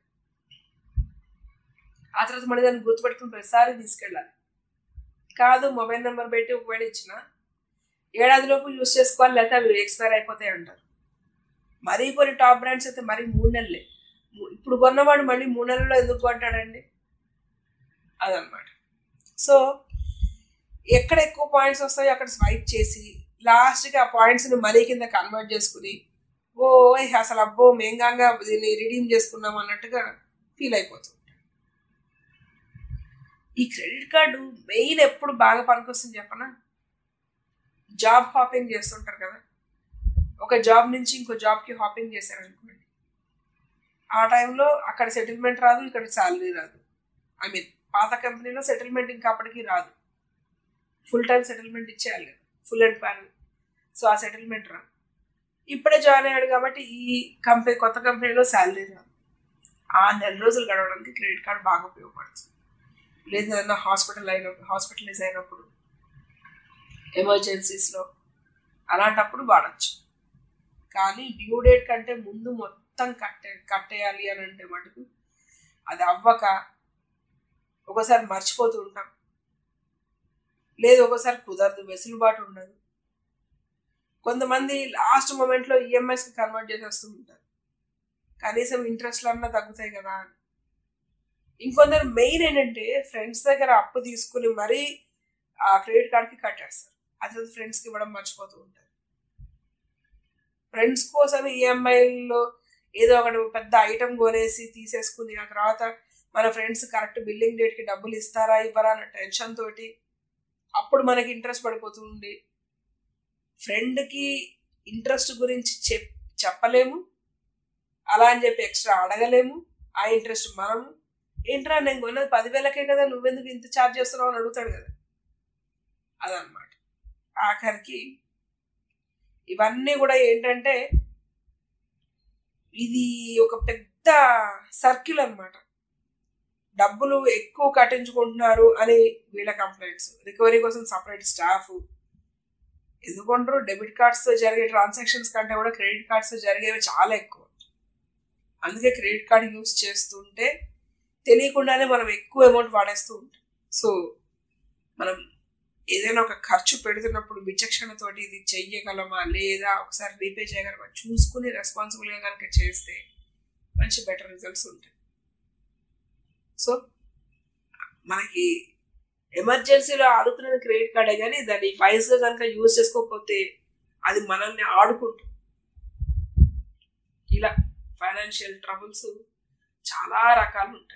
ఆ తర్వాత మళ్ళీ దాన్ని గుర్తుపెట్టుకుని ప్రతిసారి తీసుకెళ్ళాలి కాదు మొబైల్ నెంబర్ పెట్టి ఒకవేళ ఇచ్చిన ఏడాదిలోపు యూస్ చేసుకోవాలి లేకపోతే అవి ఎక్స్పైర్ అయిపోతాయి అంటారు మరీ కొన్ని టాప్ బ్రాండ్స్ అయితే మరీ మూడు నెలలే ము- ఇప్పుడు కొన్నవాడు మళ్ళీ మూడు నెలల్లో ఎందుకు కొంటాడండి అదనమాట సో ఎక్కడ ఎక్కువ పాయింట్స్ వస్తాయో అక్కడ స్వైప్ చేసి లాస్ట్కి ఆ పాయింట్స్ని మనీ కింద కన్వర్ట్ చేసుకుని ఓ ఇహ అసలు అబ్బో మేంగాంగా దీన్ని రిడీమ్ చేసుకున్నాం అన్నట్టుగా ఫీల్ అయిపోతుంది ఈ క్రెడిట్ కార్డు మెయిన్ ఎప్పుడు బాగా పనికొస్తుంది చెప్పనా జాబ్ హాపింగ్ చేస్తుంటారు కదా ఒక జాబ్ నుంచి ఇంకో జాబ్కి హాపింగ్ చేశారనుకోండి ఆ టైంలో అక్కడ సెటిల్మెంట్ రాదు ఇక్కడ శాలరీ రాదు ఐ మీన్ పాత కంపెనీలో సెటిల్మెంట్ ఇంకా అప్పటికి రాదు ఫుల్ టైం సెటిల్మెంట్ ఇచ్చేయాలి కదా ఫుల్ అండ్ ప్యానల్ సో ఆ సెటిల్మెంట్ రాదు ఇప్పుడే జాయిన్ అయ్యాడు కాబట్టి ఈ కంపెనీ కొత్త కంపెనీలో శాలరీ రాదు ఆ నెల రోజులు గడవడానికి క్రెడిట్ కార్డ్ బాగా ఉపయోగపడుతుంది లేదు ఏదైనా హాస్పిటల్ అయినప్పుడు హాస్పిటలైజ్ అయినప్పుడు ఎమర్జెన్సీస్లో అలాంటప్పుడు వాడచ్చు కానీ డ్యూ డేట్ కంటే ముందు మొత్తం కట్టే కట్టేయాలి అని అంటే మటుకు అది అవ్వక ఒకసారి మర్చిపోతూ ఉంటాం లేదు ఒకసారి కుదరదు వెసులుబాటు ఉండదు కొంతమంది లాస్ట్ మూమెంట్లో ఈఎంఐస్కి కన్వర్ట్ చేసేస్తూ ఉంటారు కనీసం ఇంట్రెస్ట్లు అన్నా తగ్గుతాయి కదా అని ఇంకొందరు మెయిన్ ఏంటంటే ఫ్రెండ్స్ దగ్గర అప్పు తీసుకుని మరీ ఆ క్రెడిట్ కార్డ్కి కట్టేస్తారు అది ఫ్రెండ్స్కి ఇవ్వడం మర్చిపోతూ ఉంటారు ఫ్రెండ్స్ కోసం ఈఎంఐలో ఏదో ఒకటి పెద్ద ఐటమ్ కొనేసి తీసేసుకుని ఆ తర్వాత మన ఫ్రెండ్స్ కరెక్ట్ బిల్లింగ్ డేట్కి డబ్బులు ఇస్తారా ఇవ్వరా అన్న టెన్షన్ తోటి అప్పుడు మనకి ఇంట్రెస్ట్ పడిపోతుంది ఫ్రెండ్కి ఇంట్రెస్ట్ గురించి చెప్ చెప్పలేము అలా అని చెప్పి ఎక్స్ట్రా అడగలేము ఆ ఇంట్రెస్ట్ మనము ఏంట్రా నేను కొన్నది పదివేలకే కదా నువ్వెందుకు ఇంత ఛార్జ్ చేస్తున్నావు అని అడుగుతాడు కదా అదనమాట ఆఖరికి ఇవన్నీ కూడా ఏంటంటే ఇది ఒక పెద్ద సర్కిల్ అన్నమాట డబ్బులు ఎక్కువ కట్టించుకుంటున్నారు అని వీళ్ళ కంప్లైంట్స్ రికవరీ కోసం సపరేట్ స్టాఫ్ ఎందుకుంటారు డెబిట్ కార్డ్స్తో జరిగే ట్రాన్సాక్షన్స్ కంటే కూడా క్రెడిట్ కార్డ్స్తో జరిగేవి చాలా ఎక్కువ అందుకే క్రెడిట్ కార్డ్ యూస్ చేస్తుంటే తెలియకుండానే మనం ఎక్కువ అమౌంట్ వాడేస్తూ ఉంటాం సో మనం ఏదైనా ఒక ఖర్చు పెడుతున్నప్పుడు విచక్షణతోటి ఇది చెయ్యగలమా లేదా ఒకసారి రీపే చేయగలమా చూసుకుని రెస్పాన్సిబుల్గా కనుక చేస్తే మంచి బెటర్ రిజల్ట్స్ ఉంటాయి సో మనకి ఎమర్జెన్సీలో ఆదుకునే క్రెడిట్ కార్డే కానీ దాన్ని వైజ్గా కనుక యూజ్ చేసుకోకపోతే అది మనల్ని ఆడుకుంటుంది ఇలా ఫైనాన్షియల్ ట్రబుల్స్ చాలా రకాలు ఉంటాయి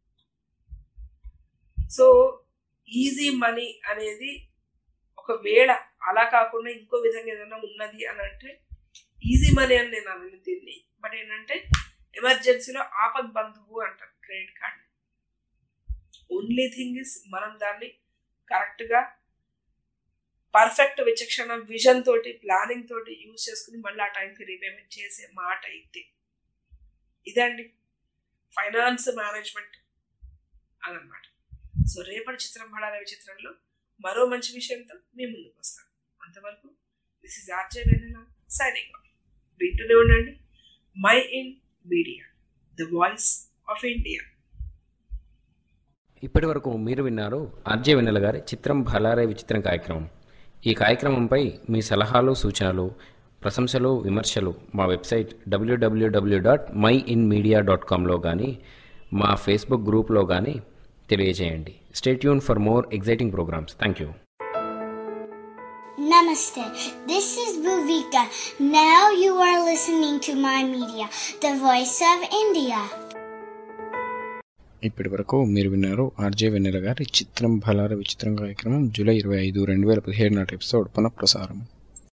సో ఈజీ మనీ అనేది ఒకవేళ అలా కాకుండా ఇంకో విధంగా ఏదైనా ఉన్నది అని అంటే ఈజీ మనీ అని నేను అనను దీన్ని బట్ ఏంటంటే ఎమర్జెన్సీలో ఆపద్ బంధువు అంటారు credit card only thing is మనం దాన్ని కరెక్ట్గా పర్ఫెక్ట్ విచక్షణ విజన్ తోటి ప్లానింగ్ తోటి యూజ్ చేసుకుని మళ్ళీ ఆ టైంకి రీపేమెంట్ చేసే మాట అయితే ఇదండి ఫైనాన్స్ మేనేజ్మెంట్ అదనమాట సో రేపటి చిత్రం పడాల చిత్రంలో మరో మంచి విషయంతో మీ ముందుకు వస్తాను అంతవరకు this is RJ Vennela signing off వింటూనే ఉండండి My in Media the voice of India ఇప్పటి వరకు మీరు విన్నారు ఆర్జే వెన్నెల గారి చిత్రం భలారే విచిత్రం కార్యక్రమం ఈ కార్యక్రమంపై మీ సలహాలు సూచనలు ప్రశంసలు విమర్శలు మా website WWW dot my in media dot కామ్లో కానీ మా ఫేస్బుక్ గ్రూప్లో కానీ తెలియజేయండి stay tuned for more exciting programmes thank you Namaste. This is Bhuvika. Now you are listening to my media, the voice of India. ఇప్పటి వరకు మీరు విన్నారు ఆర్జే వెన్నెల గారి చిత్రం బలార విచిత్రం కార్యక్రమం జూలై ఇరవై ఐదు రెండు వేల పదిహేడు నాటి ఎపిసోడ్ పునఃప్రసారం